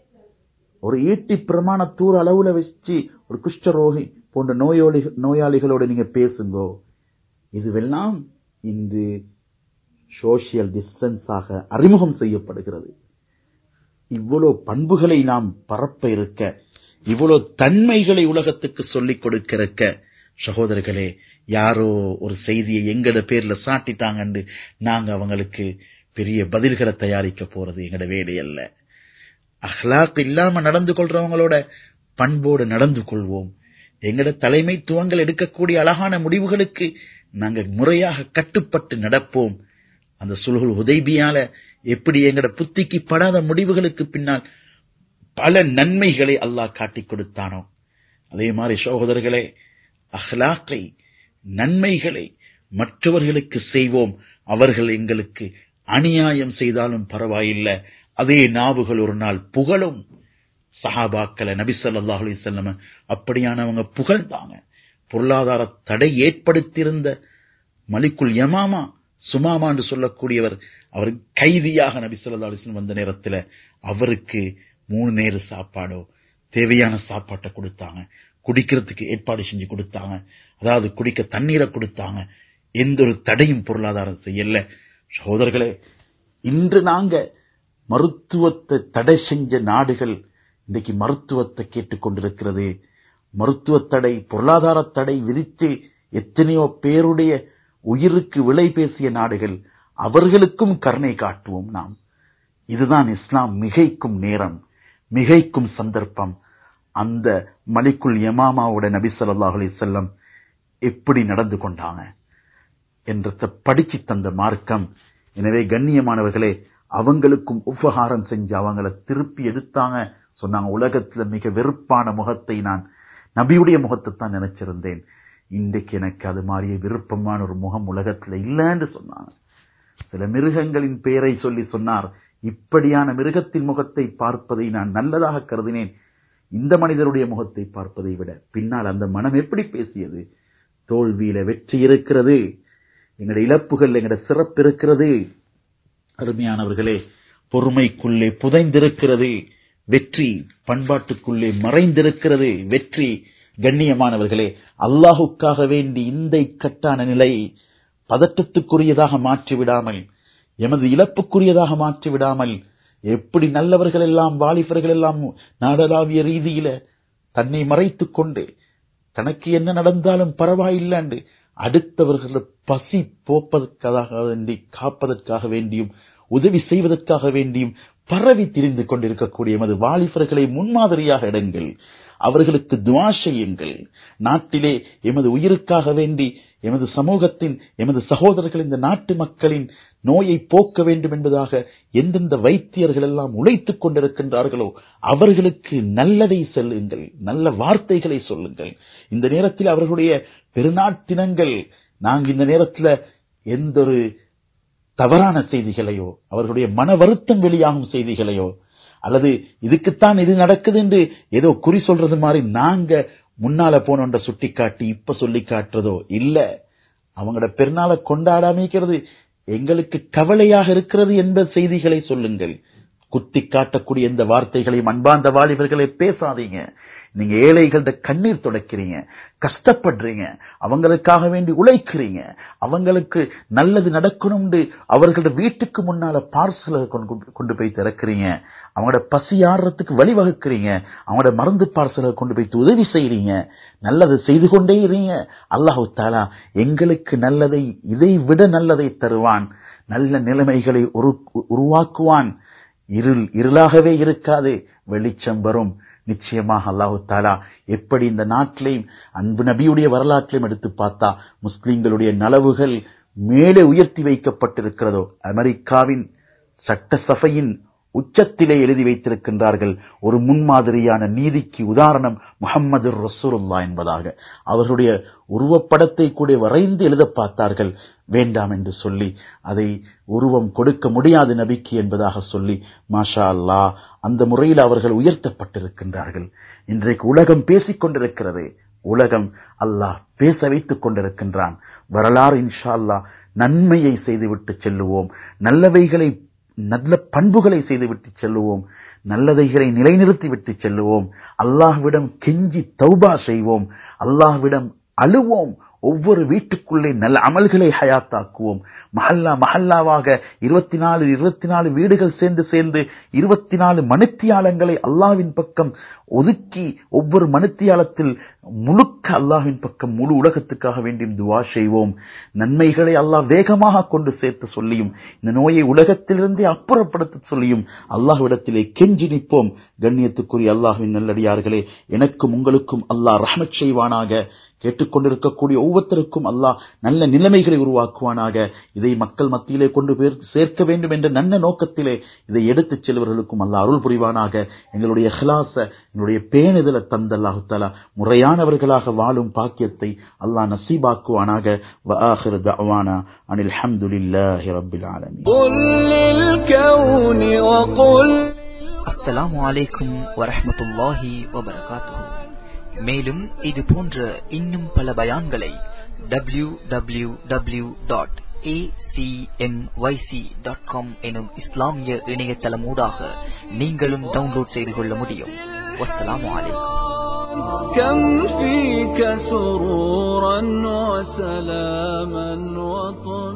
ஒரு ஈட்டி பிரமாண தூர அளவுல வச்சு ஒரு குஷ்டரோகி போன்ற நோயாளி நோயாளிகளோட நீங்க பேசுங்கோ இதுவெல்லாம் இன்று சோசியல் டிஸ்டன்ஸாக அறிமுகம் செய்யப்படுகிறது இவ்வளவு பண்புகளை நாம் பரப்ப இருக்க இவ்வளவு தன்மைகளை உலகத்துக்கு சொல்லிக் கொடுக்க இருக்க சகோதரர்களே யாரோ ஒரு செய்தியை எங்கட பேர்ல சாட்டிட்டாங்கன்னு நாங்க அவங்களுக்கு பெரிய பதில்களை தயாரிக்க போறது எங்கட வேலை அல்ல அஹ்லாக் இல்லாம நடந்து கொள்றவங்களோட பண்போடு நடந்து கொள்வோம் எங்கட தலைமைத்துவங்கள் எடுக்கக்கூடிய அழகான முடிவுகளுக்கு நாங்க முறையாக கட்டுப்பட்டு நடப்போம் அந்த சுல்குல் உதைபியால எப்படி எங்கட புத்திக்கு படாத முடிவுகளுக்கு பின்னால் பல நன்மைகளை அல்லாஹ் காட்டிக் கொடுத்தானோ அதே மாதிரி சகோதரர்களே அஹ்லாக்கை நன்மைகளை மற்றவர்களுக்கு செய்வோம் அவர்கள் எங்களுக்கு அநியாயம் செய்தாலும் பரவாயில்லை அதே நாவுகள் ஒரு நாள் புகழும் சஹாபாக்களை நபி ஸல்லல்லாஹு அலைஹி வஸல்லம் அப்படியானவங்க புகழ்ந்தாங்க பொருளாதார தடை ஏற்படுத்தியிருந்த மலிக்குல் யமாமா சுமாமா என்று சொல்லக்கூடியவர் அவர் கைதியாக நபி ஸல்லல்லாஹு அலைஹி வஸல்லம் வந்த நேரத்தில் அவருக்கு மூணு நேர சாப்பாடோ தேவையான சாப்பாட்டை கொடுத்தாங்க குடிக்கிறதுக்கு ஏற்பாடு செஞ்சு கொடுத்தாங்க அதாவது குடிக்க தண்ணீரை கொடுத்தாங்க எந்த ஒரு தடையும் பொருளாதாரம் செய்யல சகோதரர்களே இன்று நாங்க மருத்துவத்தை தடை செஞ்ச நாடுகள் இன்றைக்கு மருத்துவத்தை கேட்டுக்கொண்டிருக்கிறது மருத்துவ தடை பொருளாதார தடை விதித்து எத்தனையோ பேருடைய உயிருக்கு விலை பேசிய நாடுகள் அவர்களுக்கும் கருணை காட்டுவோம் நாம் இதுதான் இஸ்லாம் மிகைக்கும் நேரம் மிகைக்கும் சந்தர்ப்பம் அந்த மலிக்குள் யமாமாவோட நபி ஸல்லல்லாஹு அலைஹி வஸல்லம் எப்படி நடந்து கொண்டாங்க என்றத படிச்சு தந்த மார்க்கம் எனவே கண்ணியமானவர்களே அவங்களுக்கும் உபகாரம் செஞ்சு அவங்கள திருப்பி எடுத்தாங்க சொன்னாங்க உலகத்துல மிக வெறுப்பான முகத்தை நான் நபியுடைய முகத்தை தான் நினைச்சிருந்தேன் இன்றைக்கு எனக்கு அது மாதிரியே விருப்பமான ஒரு முகம் உலகத்துல இல்லைன்னு சொன்னாங்க சில மிருகங்களின் பெயரை சொல்லி சொன்னார் இப்படியான மிருகத்தின் முகத்தை பார்ப்பதை நான் நல்லதாக கருதினேன் இந்த மனிதருடைய முகத்தை பார்ப்பதை விட பின்னால் அந்த மனம் எப்படி பேசியது தோல்வியில வெற்றி இருக்கிறது எங்களுடைய இழப்புகள் எங்களுடைய சிறப்பு இருக்கிறது அருமையானவர்களே பொறுமைக்குள்ளே புதைந்திருக்கிறது வெற்றி பண்பாட்டுக்குள்ளே மறைந்திருக்கிறது வெற்றி கண்ணியமானவர்களே அல்லாஹுக்காக வேண்டி இந்த இக்கட்டான நிலை பதட்டத்துக்குரியதாக மாற்றிவிடாமல் எமது இழப்புக்குரியதாக மாற்றிவிடாமல் எப்படி நல்லவர்கள் எல்லாம் வாலிபர்கள் எல்லாம் நாடளாவிய ரீதியில தன்னை மறைத்துக் கொண்டு தனக்கு என்ன நடந்தாலும் பரவாயில்லை அடுத்தவர்கள் பசி போப்பதற்காக வேண்டி காப்பதற்காக வேண்டியும் உதவி செய்வதற்காக வேண்டியும் பரவி திரிந்து கொண்டிருக்கக்கூடிய எமது வாலிபர்களை முன்மாதிரியாக எடுங்கள் அவர்களுக்கு துவா செய்யுங்கள் நாட்டிலே எமது உயிருக்காக வேண்டி எமது சமூகத்தின் எமது சகோதரர்கள் இந்த நாட்டு மக்களின் நோயை போக்க வேண்டும் என்பதாக எந்தெந்த வைத்தியர்கள் எல்லாம் உழைத்துக் கொண்டிருக்கின்றார்களோ அவர்களுக்கு நல்லதை சொல்லுங்கள் நல்ல வார்த்தைகளை சொல்லுங்கள் இந்த நேரத்தில் அவர்களுடைய பெருநாட்டினங்கள் நாங்கள் இந்த நேரத்தில் எந்த ஒரு தவறான செய்திகளையோ அவர்களுடைய மன வருத்தம் வெளியாகும் செய்திகளையோ அல்லது இதுக்குத்தான் இது நடக்குது என்று ஏதோ குறி சொல்றது மாதிரி நாங்க முன்னால போனோன்ற சுட்டி காட்டி இப்ப சொல்லி காட்டுறதோ இல்ல அவங்களோட பெருநாளை கொண்டாடாமிக்கிறது எங்களுக்கு கவலையாக இருக்கிறது என்ற செய்திகளை சொல்லுங்கள் குத்தி காட்டக்கூடிய எந்த வார்த்தைகளையும் அன்பார்ந்த வாலிபர்களை பேசாதீங்க நீங்க ஏழைகள கண்ணீர் துடைக்கிறீங்க கஷ்டப்படுறீங்க அவங்களுக்காக வேண்டி உழைக்கிறீங்க அவங்களுக்கு நல்லது நடக்கணும்னு அவர்களோட வீட்டுக்கு முன்னால பார்சலை கொண்டு போய் திறக்கிறீங்க அவங்களோட பசி ஆடுறதுக்கு வழிவகுக்கிறீங்க அவங்களோட மருந்து பார்சலை கொண்டு போய் உதவி செய்யறீங்க நல்லது செய்து கொண்டே இருங்க அல்லாஹு தாலா எங்களுக்கு நல்லதை இதை விட நல்லதை தருவான் நல்ல நிலைமைகளை உருவாக்குவான் இருள் இருளாகவே இருக்காது வெளிச்சம் வரும் நிச்சயமாக அல்லாஹு தாலா எப்படி இந்த நாட்டிலையும் அன்பு நபியுடைய வரலாற்றிலையும் எடுத்து பார்த்தா முஸ்லிம்களுடைய நலவுகள் மேலே உயர்த்தி வைக்கப்பட்டிருக்கிறதோ அமெரிக்காவின் சட்டசபையின் உச்சத்திலே எழுதி வைத்திருக்கின்றார்கள் ஒரு முன்மாதிரியான நீதிக்கு உதாரணம் முகம்மது ரசூலுல்லா என்பதாக அவர்களுடைய உருவப்படத்தை கூட வரைந்து எழுத பார்த்தார்கள் வேண்டாம் என்று சொல்லி அதை உருவம் கொடுக்க முடியாது நபிக்கு என்பதாக சொல்லி மாஷா அல்லா அந்த முறையில் அவர்கள் உயர்த்தப்பட்டிருக்கின்றார்கள் இன்றைக்கு உலகம் பேசிக் கொண்டிருக்கிறது உலகம் அல்லாஹ் பேச வைத்துக் கொண்டிருக்கின்றான் வரலாறு இன்ஷா அல்லா நன்மையை செய்துவிட்டு செல்லுவோம் நல்லவைகளை நல்ல பண்புகளை செய்துவிட்டு செல்லுவோம் நல்லதைகளை நிலைநிறுத்தி விட்டு செல்லுவோம் அல்லாஹ்விடம் கெஞ்சி தௌபா செய்வோம் அல்லாஹ்விடம் அழுவோம் ஒவ்வொரு வீட்டுக்குள்ளே நல்ல அமல்களை ஹயாத்தாக்குவோம் மஹல்லா மஹல்லாவாக இருபத்தி நாலு இருபத்தி நாலு வீடுகள் சேர்ந்து சேர்ந்து இருபத்தி நாலு மனுத்தியாலங்களை அல்லாவின் பக்கம் ஒதுக்கி ஒவ்வொரு மனுத்தியாலத்தில் முழுக்க அல்லாஹ்வின் பக்கம் முழு உலகத்துக்காக வேண்டியும் துவா செய்வோம் நன்மைகளை அல்லாஹ் வேகமாக கொண்டு சேர்த்து சொல்லியும் இந்த நோயை உலகத்திலிருந்தே அப்புறப்படுத்த சொல்லியும் அல்லாஹ்விடத்திலே கெஞ்சி நிற்போம் கண்ணியத்துக்குரிய அல்லாஹ்வின் நல்லடியார்களே எனக்கும் உங்களுக்கும் அல்லாஹ் ரஹ்மத் செய்வானாக கேட்டுக்கொண்டிருக்கக்கூடிய ஒவ்வொருத்தருக்கும் அல்லாஹ் நல்ல நிலைமைகளை உருவாக்குவானாக இதை மக்கள் மத்தியிலே கொண்டு போய் சேர்க்க வேண்டும் என்ற நல்ல நோக்கத்திலே இதை எடுத்துச் செல்வர்களுக்கும் அல்லாஹ் அருள் புரிவானாக எங்களுடைய ஹிலாச எங்களுடைய பேணுதல தந்த அல்லாஹு தாலா முறையானவர்களாக வாழும் பாக்கியத்தை அல்லாஹ் நசீபாக்குவானாக வஆஹிரு தஅவானா அனில் ஹம்துலில்லாஹி ரப்பில் ஆலமீன் قل للكون وقل அஸ்ஸலாமு அலைக்கும் வரஹ்மத்துல்லாஹி வபரகாத்துஹு மேலும் இது போன்ற இன்னும் பல பயான்களை W W W dot dot com எனும் இஸ்லாமிய இணையதளமூடாக நீங்களும் டவுன்லோட் செய்து கொள்ள முடியும் வஸ்ஸலாமு அலைக்கும் كم فيك سرورا وسلاما وطهورا